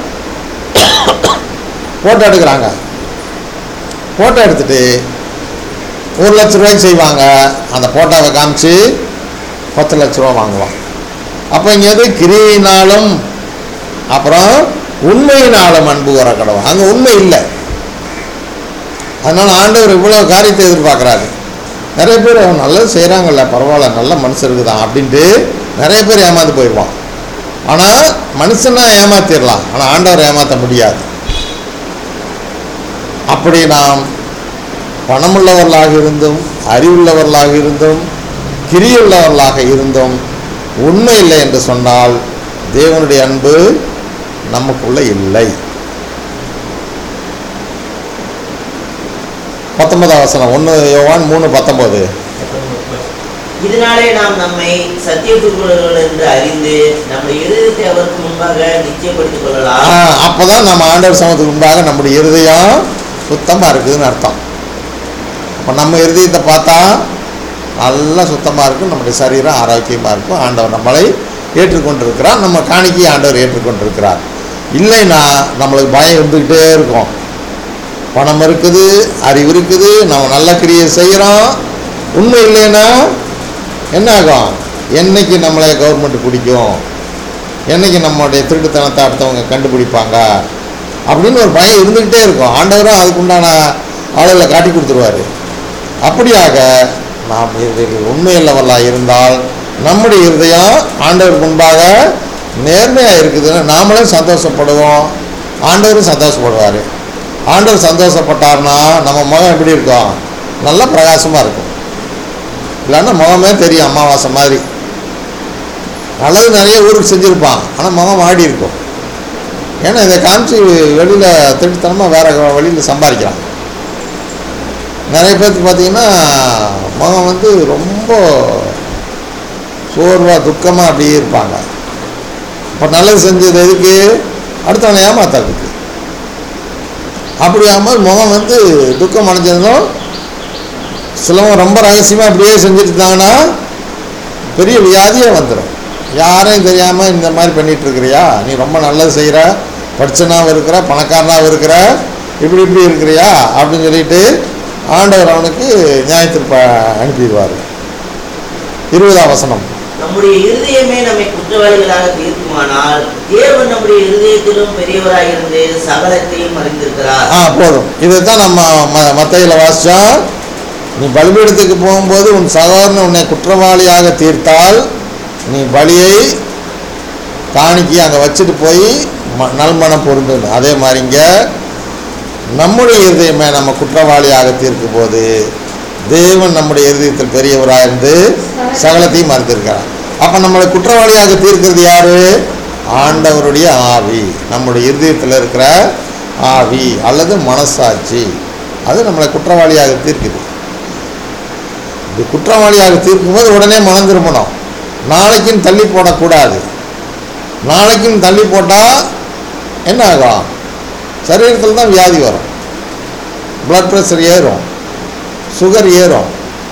ஃபோட்டோ எடுக்கிறாங்க ஃபோட்டோ எடுத்துட்டு ஒரு லட்ச ரூபாய்க்கு செய்வாங்க அந்த ஃபோட்டோவை காமிச்சு பத்து லட்ச ரூபா வாங்குவான் அப்போ இங்கே எது கிரியினாலும் அப்புறம் உண்மையினாலும் அன்பு வர கடவுள் அங்கே உண்மை இல்லை அதனால் ஆண்டவர் இவ்வளோ காரியத்தை எதிர்பார்க்குறாரு நிறைய பேர் அவன் நல்லது செய்கிறாங்கல்ல பரவாயில்ல நல்ல மனுஷருக்கு தான் அப்படின்ட்டு நிறைய பேர் ஏமாந்து போயிடுவான் ஆனால் மனுஷனா ஏமாத்திடலாம் ஆனால் ஆண்டவர் ஏமாற்ற முடியாது அப்படி நாம் பணமுள்ளவர்களாக இருந்தும் அறிவுள்ளவர்களாக இருந்தும் கிரியுள்ளவர்களாக இருந்தும் உண்மை இல்லை என்று சொன்னால் தேவனுடைய அன்பு நமக்குள்ள இல்லை பத்தொன்பதாம் வசனம் ஒன்று யோவான் மூணு பத்தொம்போது இதனாலே நாம் நம்மை சத்தியத்துக்குரியவர்கள் என்று அறிந்து நம்முடைய இருதயத்தை அவருக்கு முன்பாக நிச்சயப்படுத்திக் கொள்ளலாம் அப்போ தான் நம்ம ஆண்டவர் சமத்துக்கு முன்பாக நம்முடைய இருதயம் சுத்தமாக இருக்குதுன்னு அர்த்தம் அப்போ நம்ம இருதயத்தை பார்த்தா நல்லா சுத்தமாக இருக்கும் நம்முடைய சரீரம் ஆரோக்கியமாக இருக்கும் ஆண்டவர் நம்மளை ஏற்றுக்கொண்டிருக்கிறார் நம்ம காணிக்கை ஆண்டவர் ஏற்றுக்கொண்டிருக்கிறார் இல்லைன்னா நம்மளுக்கு பயம் இருந்துக்கிட்டே இருக்கும் பணம் இருக்குது அறிவு இருக்குது நம்ம நல்ல கிரியை செய்கிறோம் உண்மை இல்லைன்னா என்ன ஆகும் என்னைக்கு நம்மளை கவர்மெண்ட் பிடிக்கும் என்னைக்கு நம்மளுடைய திருட்டுத்தனத்தை அடுத்தவங்க கண்டுபிடிப்பாங்க அப்படின்னு ஒரு பயம் இருந்துக்கிட்டே இருக்கும் ஆண்டவரும் அதுக்குண்டான ஆளுகளை காட்டி கொடுத்துருவாரு அப்படியாக நாம் இருதயத்தில் உண்மையுள்ளவர்களாக இருந்தால் நம்முடைய இருதயம் ஆண்டவருக்கு முன்பாக நேர்மையாக இருக்குதுன்னு நாமளே சந்தோஷப்படுவோம் ஆண்டவரும் சந்தோஷப்படுவார் ஆண்டவர் சந்தோஷப்பட்டார்னா நம்ம முகம் எப்படி இருக்கும் நல்லா பிரகாசமாக இருக்கும் இல்லைன்னா முகமே தெரியும் அமாவாசை மாதிரி நல்லது நிறைய ஊருக்கு செஞ்சுருப்பான் ஆனால் முகம் வாடி இருக்கும் ஏன்னா இதை காமிச்சு வெளியில் திருட்டுத்தனமாக வேற வழியில் சம்பாதிக்கிறான் நிறைய பேருக்கு பார்த்தீங்கன்னா முகம் வந்து ரொம்ப சோர்வாக துக்கமாக அப்படியே இருப்பாங்க இப்போ நல்லது செஞ்சது எதுக்கு அடுத்தவனை ஏமாத்துறதுக்கு அப்படி ஆகாமல் முகம் வந்து துக்கம் அடைஞ்சதும் சிலவங்க ரொம்ப ரகசியமாக அப்படியே செஞ்சுட்டு இருந்தாங்கன்னா பெரிய வியாதியே வந்துடும் யாரையும் தெரியாமல் இந்த மாதிரி பண்ணிட்டு இருக்கிறியா நீ ரொம்ப நல்லது செய்கிற படிச்சனாவும் இருக்கிற பணக்காரனாகவும் இருக்கிற இப்படி இப்படி இருக்கிறியா அப்படின்னு சொல்லிட்டு ஆண்டவர் அவனுக்கு நியாயத்திற்ப அனுப்பிடுவார் இருபதாம் வசனம் நம்முடைய இருதயமே நம்மை குற்றவாளிகளாக தீர்க்குமானால் தேவன் நம்முடைய இருதயத்திலும் பெரியவராய் இருந்து சகலத்தையும் அறிந்திருக்கிறார் ஆ போதும் இதை தான் நம்ம ம மத்தையில் வாசித்தோம் நீ பலிபீடத்துக்கு போகும்போது உன் சகோதரன் உன்னை குற்றவாளியாக தீர்த்தால் நீ பலியை காணிக்கை அங்கே வச்சுட்டு போய் ம நல்மணம் பொருந்தணும் அதே மாதிரி இங்கே நம்முடைய இருதயமே நம்ம குற்றவாளியாக தீர்க்கும் போது தேவன் நம்முடைய இருதயத்தில் பெரியவராக இருந்து சகலத்தையும் மறுத்திருக்கிறார் அப்போ நம்மளை குற்றவாளியாக தீர்க்கிறது யாரு ஆண்டவருடைய ஆவி நம்முடைய இருதயத்தில் இருக்கிற ஆவி அல்லது மனசாட்சி அது நம்மளை குற்றவாளியாக தீர்க்குது இது குற்றவாளியாக தீர்க்கும்போது உடனே மனம் திரும்பணும் நாளைக்கும் தள்ளி போடக்கூடாது நாளைக்கும் தள்ளி போட்டால் என்ன ஆகும் சரீரத்தில் தான் வியாதி வரும் பிளட் ப்ரெஷர் ஏறும் சுகர் ஏறும்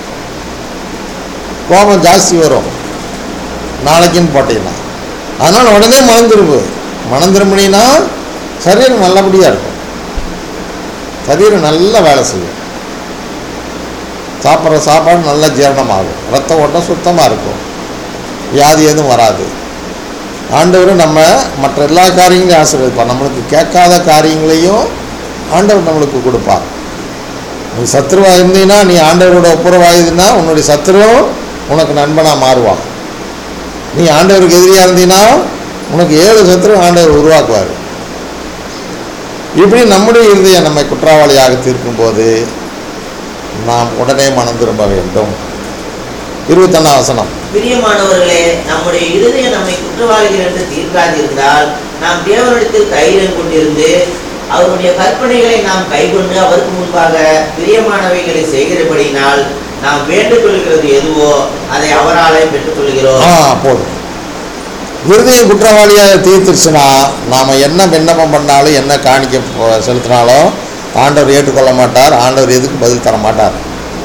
கோபம் ஜாஸ்தி வரும் நாளைக்குன்னு போட்டீங்கன்னா அதனால் உடனே மனம் திரும்பு மனம் திரும்பினீங்கன்னா சரீரம் நல்லபடியாக இருக்கும் சரீரம் நல்லா வேலை செய்யும் சாப்பிட்ற சாப்பாடு நல்லா ஜீரணமாகும் ரத்த ஓட்டம் சுத்தமாக இருக்கும் வியாதி எதுவும் வராது ஆண்டவர் நம்ம மற்ற எல்லா காரியங்களையும் ஆசீர்வதிப்பார் நம்மளுக்கு கேட்காத காரியங்களையும் ஆண்டவர் நம்மளுக்கு கொடுப்பார் நீ சத்ருவாக இருந்தீங்கன்னா நீ ஆண்டவரோட ஒப்புரவாயுதுன்னா உன்னுடைய சத்ருவும் உனக்கு நண்பனாக மாறுவான் நீ ஆண்டவருக்கு எதிரியாக இருந்தீங்கன்னா உனக்கு ஏழு சத்ரு ஆண்டவர் உருவாக்குவார் இப்படி நம்முடைய இருதயம் நம்மை குற்றவாளியாக தீர்க்கும்போது நாம் உடனே மனம் திரும்ப வேண்டும் இருபத்தொன்னாம் வசனம் பிரியமானவர்களே நம்முடைய இருதயம் நம்மை குற்றவாளிகள் என்று தீர்க்காதிருந்தால் நாம் தேவனிடத்தில் தைரியம் கொண்டிருந்து அவருடைய கற்பனைகளை நாம் கைக்கொண்டு அவருக்கு முன்பாக பிரியமானவைகளை செய்கிறபடியினால் நாம் வேண்டுகொள்கிறது எதுவோ அதை அவராலே பெற்றுக்கொள்கிறோம் ஆ போதும் இருதயம் குற்றவாளியாக தீர்த்துருச்சுன்னா நாம் என்ன விண்ணப்பம் பண்ணாலும் என்ன காணிக்க போ- செலுத்தினாலும் ஆண்டவர் ஏற்றுக்கொள்ள மாட்டார் ஆண்டவர் எதுக்கு பதில் தர மாட்டார்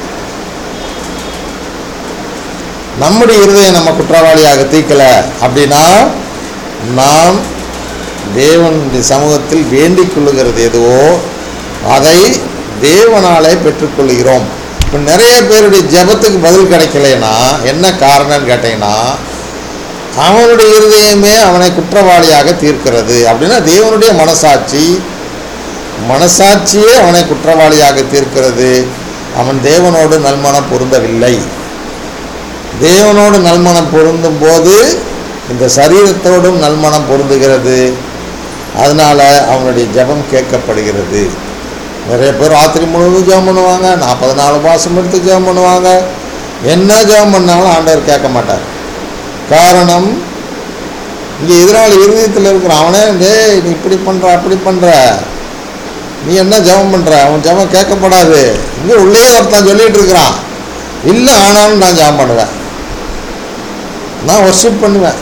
நம்முடைய இருதயம் நம்ம குற்றவாளியாக தீர்க்கலை அப்படின்னா நாம் தேவனுடைய சமூகத்தில் வேண்டிக் கொள்ளுகிறது எதுவோ அதை தேவனாலே பெற்றுக்கொள்கிறோம் இப்போ நிறைய பேருடைய ஜெபத்துக்கு பதில் கிடைக்கலைன்னா என்ன காரணம்னு கேட்டீங்கன்னா அவனுடைய இருதயமே அவனை குற்றவாளியாக தீர்க்கிறது அப்படின்னா தேவனுடைய மனசாட்சி மனசாட்சியே அவனை குற்றவாளியாக தீர்க்கிறது அவன் தேவனோடு நல்மனம் பொருந்தவில்லை தேவனோடு நல்மனம் பொருந்தும் போது இந்த சரீரத்தோடும் நல்மனம் பொருந்துகிறது அதனால அவனுடைய ஜெபம் கேட்கப்படுகிறது நிறைய பேர் ராத்திரி முழுவதும் ஜெபம் பண்ணுவாங்க நாற்பது நாலு மாதம் எடுத்து ஜெபம் பண்ணுவாங்க என்ன ஜெபம் பண்ணாலும் ஆண்டவர் கேட்க மாட்டார் காரணம் இங்கே எதிராளி இருதயத்தில் இருக்கிற அவனே டேய் நீ இப்படி பண்ணுற அப்படி பண்ணுற நீ என்ன ஜெபம் பண்ணுற அவன் ஜெபம் கேட்கப்படாது இங்கே உள்ளே ஒருத்தன் சொல்லிட்டு இருக்கிறான் இல்லை ஆனாலும் நான் ஜெபம் பண்ணுவேன் நான் ஒர்ஷிப் பண்ணுவேன்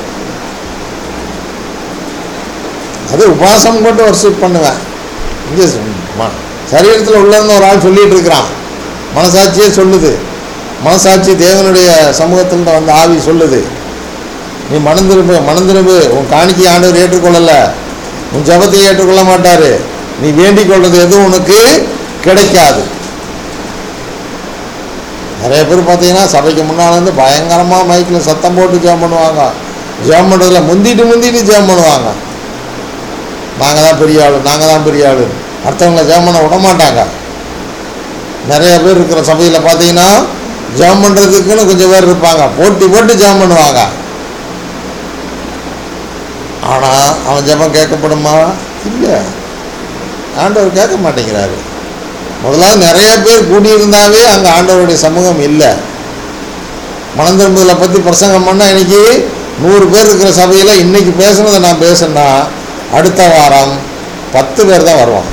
அது உபாசம் கொண்டு ஒர்ஷிப் பண்ணுவேன் இங்கே சரீரத்தில் உள்ளன்னு ஒரு ஆள் சொல்லிட்டு இருக்கிறான் மனசாட்சியே சொல்லுது மனசாட்சி தேவனுடைய சமூகத்தில் வந்த ஆவி சொல்லுது நீ மனம் திரும்பு மனம் திரும்பு உன் காணிக்கை ஆண்டவர் ஏற்றுக்கொள்ளல உன் ஜெபத்தை ஏற்றுக்கொள்ள மாட்டார் நீ வேண்டிக் கொள்றது எதுவும் உனக்கு கிடைக்காது நிறைய பேர் பார்த்தீங்கன்னா சபைக்கு முன்னால் வந்து பயங்கரமாக மைக்கில் சத்தம் போட்டு ஜெபம் பண்ணுவாங்க ஜெபம் பண்ணுறதுல முந்திட்டு முந்திட்டு ஜெபம் பண்ணுவாங்க நாங்கள் தான் பெரிய ஆள் நாங்கள் தான் பெரிய ஆள் அடுத்தவங்கள ஜெபம் பண்ண விட மாட்டாங்க நிறைய பேர் இருக்கிற சபையில் பார்த்தீங்கன்னா ஜெபம் பண்ணுறதுக்குன்னு கொஞ்சம் பேர் இருப்பாங்க போட்டி போட்டு ஜெபம் பண்ணுவாங்க ஆனால் அவன் ஜெபம் கேட்கப்படுமா இல்லை ஆண்டவர் கேட்க மாட்டேங்கிறாரு முதலாவது நிறைய பேர் கூடியிருந்தாவே அங்கே ஆண்டவருடைய சமூகம் இல்லை மனம் திரும்புதலை பற்றி பிரசங்கம் பண்ணால் இன்னைக்கு நூறு பேர் இருக்கிற சபையில் இன்னைக்கு பேசுனதை நான் பேசுனா அடுத்த வாரம் பத்து பேர் தான் வருவான்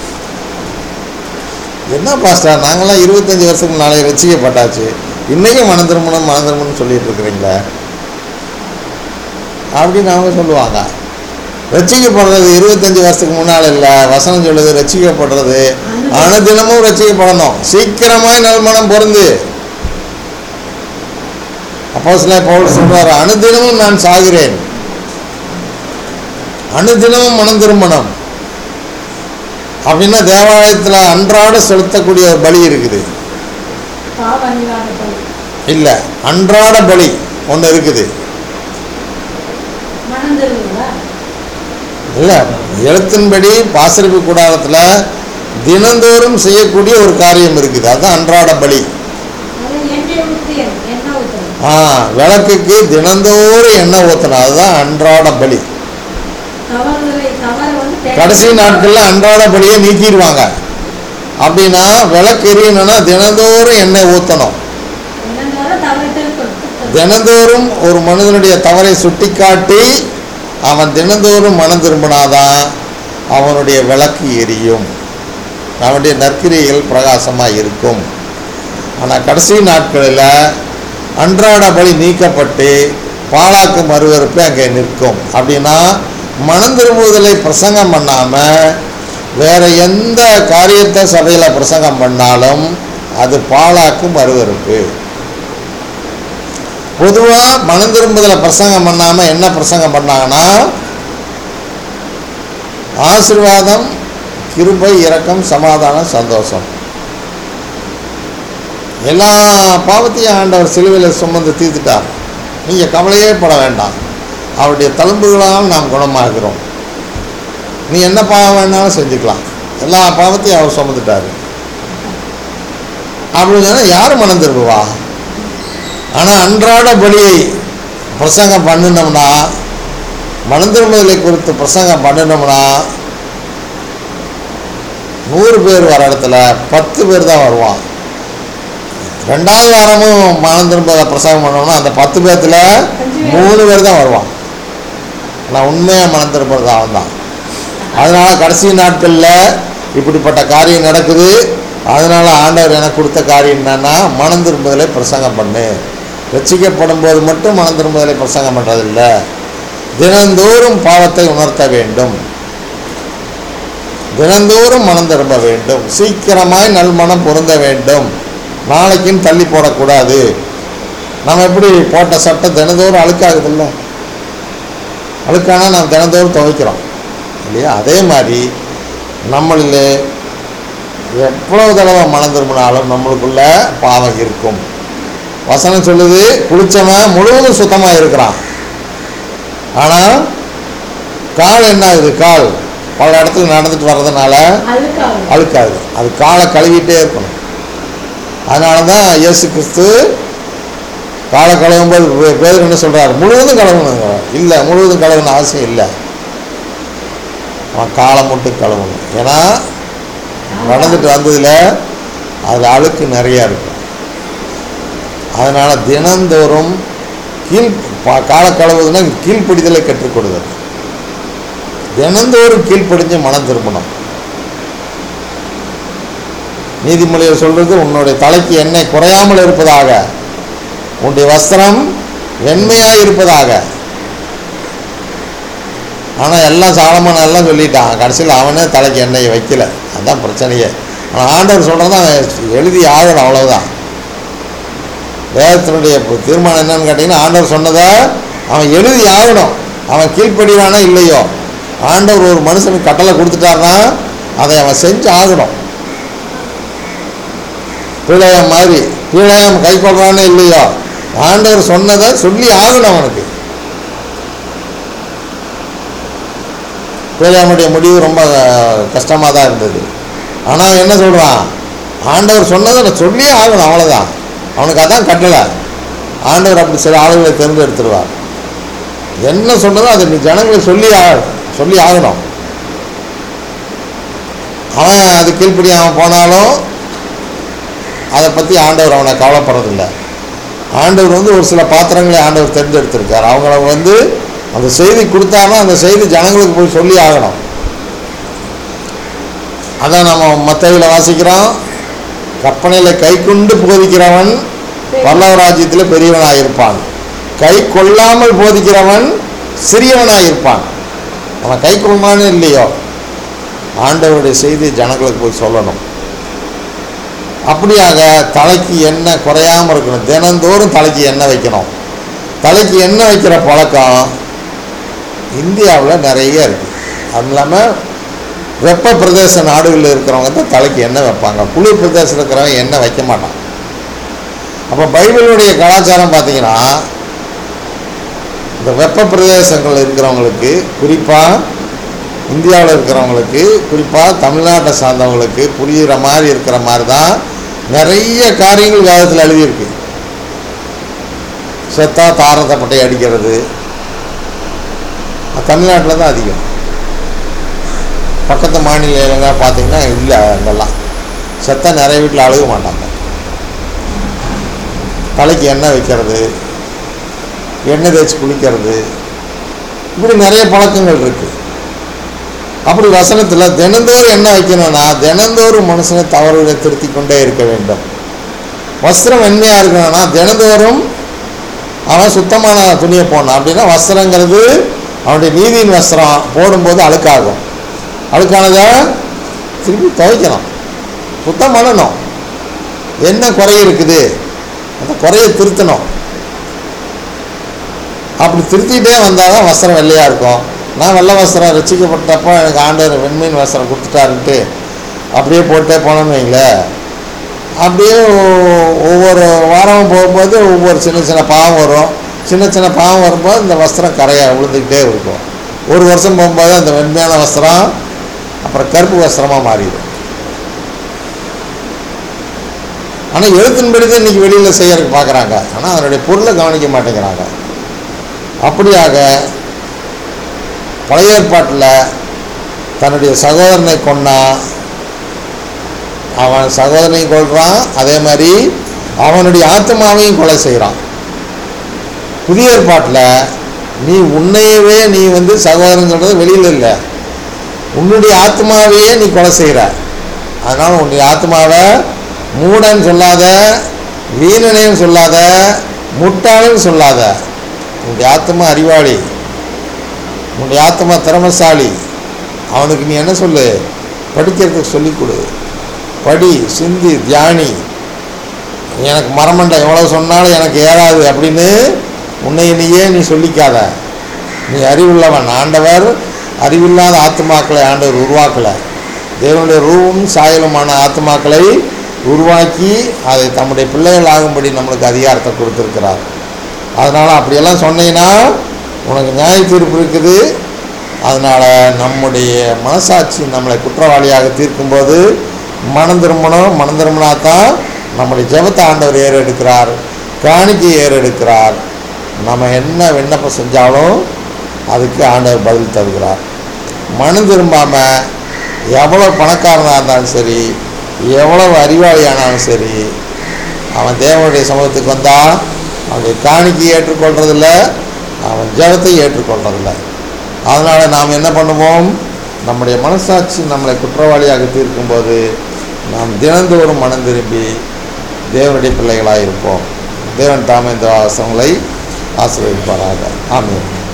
என்ன பாஸ்டர் நாங்களாம் இருபத்தஞ்சி வருஷத்துக்கு நாளை ரசிக்கப்பட்டாச்சு இன்றைக்கும் மனம் திரும்பணும் மனம் திரும்பணும்னு சொல்லிட்டு இருக்கிறீங்களே அப்படின்னு அவங்க சொல்லுவாங்க ரசிக்கப்படுறது இருபத்தஞ்சி வருஷத்துக்கு முன்னால் இல்லை வசனம் சொல்லுது ரசிக்கப்படுறது அனுதினமும் ரசிக்கப்படணும் சீக்கிரமாய் நல்மனம் பொருந்து அப்போ சில பவுல் சொல்றாரு அனுதினமும் நான் சாகிறேன் அனுதினமும் மனம் திரும்பணும் அப்படின்னா தேவாலயத்தில் அன்றாட செலுத்தக்கூடிய ஒரு பலி இருக்குது பாவ நிவாரண பலி இல்லை அன்றாட பலி ஒன்று இருக்குது மனம் திரும்புங்களா இல்லை எழுத்தின்படி பாசரிப்பு கூடாரத்தில் தினந்தோறும் செய்யக்கூடிய ஒரு காரியம் இருக்குது அதுதான் அன்றாட பலி அது எண்ணெய் ஊற்றி எண்ணெய் ஊற்றணும் ஆ விளக்குக்கு தினந்தோறும் எண்ணெய் ஊற்றணும் அதுதான் அன்றாட பலி தவறுதலை தவறு வந்து தேட- கடைசி நாட்களில் அன்றாட பலியை நீக்கிடுவாங்க அப்படின்னா விளக்கு எரியணும்னா தினந்தோறும் எண்ணெய் ஊற்றணும் தினந்தோறும் தவறிட்டல் கொடுத்து தினந்தோறும் ஒரு மனிதனுடைய தவறை சுட்டிக்காட்டி அவன் தினந்தோறும் மனம் திரும்பினாதான் அவனுடைய விளக்கு எரியும் அவனுடைய நற்கிரியைகள் பிரகாசமாக இருக்கும் ஆனால் கடைசி நாட்களில் அன்றாட பலி நீக்கப்பட்டு பாலாக்கு மறுவறுப்பு அங்கே நிற்கும் அப்படின்னா மனம் திரும்புதலை பிரசங்கம் பண்ணாமல் வேற எந்த காரியத்தை சபையில் பிரசங்கம் பண்ணாலும் அது பாலாக்கு மறுவறுப்பு பொதுவாக மனம் திரும்புதலை பிரசங்கம் பண்ணாமல் என்ன பிரசங்கம் பண்ணாங்கன்னா ஆசீர்வாதம் கிருபை இரக்கம் சமாதானம் சந்தோஷம் எல்லா பாவத்தையும் ஆண்டவர் சிலுவையில் சுமந்து தீர்த்துட்டார் நீங்கள் கவலையே பட வேண்டாம் அவருடைய தழும்புகளால் நாம் குணமாகிறோம் நீ என்ன பாவம் வேணாலும் செஞ்சுக்கலாம் எல்லா பாவத்தையும் அவர் சுமந்துட்டார் அப்படின்னு சொன்னால் யார் மனம் திரும்புவா ஆனால் அன்றாட பலியை பிரசங்கம் பண்ணினோம்னா மனம் திரும்புதலை குறித்து பிரசங்கம் பண்ணினோம்னா நூறு பேர் வர இடத்துல பத்து பேர் தான் வருவான் ரெண்டாவது வாரமும் மனம் திரும்ப பிரசங்கம் பண்ணோம்னா அந்த பத்து பேர்த்துல மூணு பேர் தான் வருவான் ஆனால் உண்மையாக மனம் திரும்புறது அவன் தான் அதனால கடைசி நாட்களில் இப்படிப்பட்ட காரியம் நடக்குது அதனால ஆண்டவர் எனக்கு கொடுத்த காரியம் என்னன்னா மனம் திரும்புதலை பிரசங்கம் பண்ணு ரட்சிக்கப்படும் போது மட்டும் மனம் திரும்புதலை பிரசங்கம் பண்ணுறதில்ல தினந்தோறும் பாவத்தை உணர்த்த வேண்டும் தினந்தோறும் மனம் திரும்ப வேண்டும் சீக்கிரமாய் நல்மனம் பொருந்த வேண்டும் நாளைக்குன்னு தள்ளி போடக்கூடாது நம்ம எப்படி போட்ட சட்டை தினந்தோறும் அழுக்காகுதில்ல அழுக்கானா நாம் தினந்தோறும் துவைக்கிறோம் இல்லையா அதே மாதிரி நம்மளில் எவ்வளவு தடவை மனம் திரும்பினாலும் நம்மளுக்குள்ள பாவம் இருக்கும் வசனம் சொல்லுது குளிச்சவன் முழுவதும் சுத்தமாக இருக்கிறான் ஆனால் கால் என்ன ஆகுது கால் பல இடத்துல நடந்துட்டு வர்றதுனால அழுக்காகும் அழுக்காது அது காலை கழுவிட்டே இருக்கணும் அதனால தான் இயேசு கிறிஸ்து காலை கழுவும் போது பே- பேதர் என்ன சொல்றாரு முழுவதும் கழுவணுங்க இல்லை முழுவதும் கழுவணும் அவசியம் இல்லை அவன் காலை மட்டும் கழுவணும் ஏன்னா நடந்துட்டு வந்ததில் அதில் அழுக்கு நிறையா இருக்கும் அதனால் தினந்தோறும் கீழ் பா- காலை கழுவுதுன்னா கீழ்ப்படிதலை கற்றுக் கொடுக்குறது தினந்தோறும் கீழ்ப்படிஞ்சு மனம் திரும்பணும் நீதிமொழியில் சொல்றது உன்னுடைய தலைக்கு எண்ணெய் குறையாமல் இருப்பதாக உன்னுடைய வஸ்திரம் வெண்மையாக இருப்பதாக ஆனால் எல்லாம் சாலமான எல்லாம் சொல்லிட்டான் கடைசியில் அவனே தலைக்கு எண்ணெயை வைக்கல அதான் பிரச்சனையே ஆனால் ஆண்டவர் சொல்கிறத அவன் எழுதி ஆகணும் அவ்வளவுதான் வேதத்தினுடைய தீர்மானம் என்னன்னு கேட்டிங்கன்னா ஆண்டவர் சொன்னதை அவன் எழுதி ஆகணும் அவன் கீழ்ப்படிவானா இல்லையோ ஆண்டவர் ஒரு மனுஷனுக்கு கட்டளை கொடுத்துட்டாருன்னா அதை அவன் செஞ்சு ஆகணும் பிழையம் மாதிரி பிழையம் கை கொள்றானே இல்லையோ ஆண்டவர் சொன்னதை சொல்லி ஆகணும் அவனுக்கு பேரியாமனுடைய முடிவு ரொம்ப கஷ்டமாக தான் இருந்தது ஆனால் என்ன சொல்கிறான் ஆண்டவர் சொன்னதை நான் சொல்லியே ஆகணும் அவ்வளோதான் அவனுக்கு அதான் கட்டளை ஆண்டவர் அப்படி சில ஆளுகளை தேர்ந்தெடுத்துருவார் என்ன சொன்னதோ அதை நீ ஜனங்களுக்கு சொல்லி ஆ சொல்லி ஆகணும் அவன் அது கீழ்ப்படி அவன் போனாலும் அதை பற்றி ஆண்டவர் அவனை கவலைப்படுறதில்லை ஆண்டவர் வந்து ஒரு சில பாத்திரங்களை ஆண்டவர் தேர்ந்தெடுத்திருக்கார் அவங்கள வந்து அந்த செய்தி கொடுத்தாருன்னா அந்த செய்தி ஜனங்களுக்கு போய் சொல்லி ஆகணும் அதான் நம்ம மத்தையில் வாசிக்கிறோம் கற்பனையில் கை கொண்டு போதிக்கிறவன் பல்லவ ராஜ்யத்தில் பெரியவனாக இருப்பான் கை கொள்ளாமல் போதிக்கிறவன் சிறியவனாக இருப்பான் அவன் கை கொள்ளான்னு இல்லையோ ஆண்டவருடைய செய்தி ஜனங்களுக்கு போய் சொல்லணும் அப்படியாக தலைக்கு எண்ணெய் குறையாமல் இருக்கணும் தினந்தோறும் தலைக்கு எண்ணெய் வைக்கணும் தலைக்கு எண்ணெய் வைக்கிற பழக்கம் இந்தியாவில் நிறைய இருக்குது அது இல்லாமல் வெப்ப பிரதேச நாடுகளில் இருக்கிறவங்க தான் தலைக்கு எண்ணெய் வைப்பாங்க குளிர் பிரதேசத்தில் இருக்கிறவங்க எண்ணெய் வைக்க மாட்டான் அப்போ பைபிளுடைய கலாச்சாரம் பார்த்தீங்கன்னா இந்த வெப்ப பிரதேசங்கள் இருக்கிறவங்களுக்கு குறிப்பாக இந்தியாவில் இருக்கிறவங்களுக்கு குறிப்பாக தமிழ்நாட்டை சார்ந்தவங்களுக்கு புரிகிற மாதிரி இருக்கிற மாதிரி தான் நிறைய காரியங்கள் வேதத்தில் எழுதியிருக்கு செத்தா தாரத்தை பட்டை அடிக்கிறது தமிழ்நாட்டில் தான் அதிகம் பக்கத்து மாநிலங்க பார்த்தீங்கன்னா இல்லை அங்கெல்லாம் செத்தா நிறைய வீட்டில் அழுக மாட்டாங்க தலைக்கு எண்ணெய் வைக்கிறது எண்ணெய் தேய்ச்சி குளிக்கிறது இப்படி நிறைய பழக்கங்கள் இருக்குது அப்படி வசனத்தில் தினந்தோறும் என்ன வைக்கணும்னா தினந்தோறும் மனுஷனை தவறுகளை திருத்தி கொண்டே இருக்க வேண்டும் வஸ்திரம் வெண்மையாக இருக்கணும்னா தினந்தோறும் அவன் சுத்தமான துணியை போடணும் அப்படின்னா வஸ்திரங்கிறது அவனுடைய நீதியின் வஸ்திரம் போடும்போது அழுக்காகும் அழுக்கானதை திருப்பி துவைக்கணும் சுத்தம் பண்ணணும் என்ன குறை இருக்குது அந்த குறையை திருத்தணும் அப்படி திருத்திட்டே வந்தால் தான் வஸ்திரம் வெள்ளையாக இருக்கும் நான் வெள்ளை வஸ்திரம் ரசிக்கப்பட்டப்போ எனக்கு ஆண்டவர் வெண்மீன் வஸ்திரம் கொடுத்துட்டாருன்ட்டு அப்படியே போட்டே போனோன்னு வைங்களேன் அப்படியே ஒ- ஒவ்வொரு வாரமும் போகும்போது ஒவ்வொரு சின்ன சின்ன பாவம் வரும் சின்ன சின்ன பாவம் வரும்போது இந்த வஸ்திரம் கரையாக விழுந்துக்கிட்டே இருக்கும் ஒரு வருஷம் போகும்போது அந்த வெண்மையான வஸ்திரம் அப்புறம் கருப்பு வஸ்திரமாக மாறிடும் ஆனால் எழுத்தின்படி தான் இன்றைக்கி வெளியில் செய்யறதுக்கு பார்க்குறாங்க ஆனால் அதனுடைய பொருளை கவனிக்க மாட்டேங்கிறாங்க அப்படியாக பழைய ஏற்பாட்டில் தன்னுடைய சகோதரனை கொன்னா அவன் சகோதரனையும் கொள்கிறான் அதே மாதிரி அவனுடைய ஆத்மாவையும் கொலை செய்கிறான் புதிய ஏற்பாட்டில் நீ உன்னையவே நீ வந்து சகோதரன் சொல்கிறது வெளியில் இல்லை உன்னுடைய ஆத்மாவையே நீ கொலை செய்கிற அதனால் உன்னுடைய ஆத்மாவை மூடன் சொல்லாத வீணனையும் சொல்லாத முட்டாளுன்னு சொல்லாத உன்னுடைய ஆத்மா அறிவாளி உன்னுடைய ஆத்மா திறமசாலி அவனுக்கு நீ என்ன சொல்லு படிக்கிறதுக்கு சொல்லிக் கொடு படி சிந்தி தியானி எனக்கு மரமண்டை எவ்வளோ சொன்னாலும் எனக்கு ஏறாது அப்படின்னு உன்னை நீயே நீ சொல்லிக்காத நீ அறிவுள்ளவன் ஆண்டவர் அறிவில்லாத ஆத்மாக்களை ஆண்டவர் உருவாக்கலை தேவனுடைய ரூபம் சாயலுமான ஆத்மாக்களை உருவாக்கி அதை தம்முடைய பிள்ளைகள் ஆகும்படி நம்மளுக்கு அதிகாரத்தை கொடுத்துருக்கிறார் அதனால் அப்படியெல்லாம் சொன்னீங்கன்னா உனக்கு நியாய தீர்ப்பு இருக்குது அதனால் நம்முடைய மனசாட்சி நம்மளை குற்றவாளியாக தீர்க்கும்போது மனம் திரும்பணும் மனம் திரும்பினா தான் நம்முடைய ஜெபத்தை ஆண்டவர் ஏறெடுக்கிறார் காணிக்கை ஏறெடுக்கிறார் நம்ம என்ன விண்ணப்பம் செஞ்சாலும் அதுக்கு ஆண்டவர் பதில் தருகிறார் மனம் திரும்பாமல் எவ்வளோ பணக்காரனாக இருந்தாலும் சரி எவ்வளவு அறிவாளியானாலும் சரி அவன் தேவனுடைய சமூகத்துக்கு வந்தால் அவனுடைய காணிக்கை ஏற்றுக்கொள்றதில்ல அவன் ஜெபத்தை ஏற்றுக்கொள்றதில்ல அதனால் நாம் என்ன பண்ணுவோம் நம்முடைய மனசாட்சி நம்மளை குற்றவாளியாக தீர்க்கும்போது நாம் தினந்தோறும் மனம் திரும்பி தேவனுடைய பிள்ளைகளாக இருப்போம் தேவன் தாமே இந்த வாசங்களை ஆசீர்வதிப்பாராக ஆமென்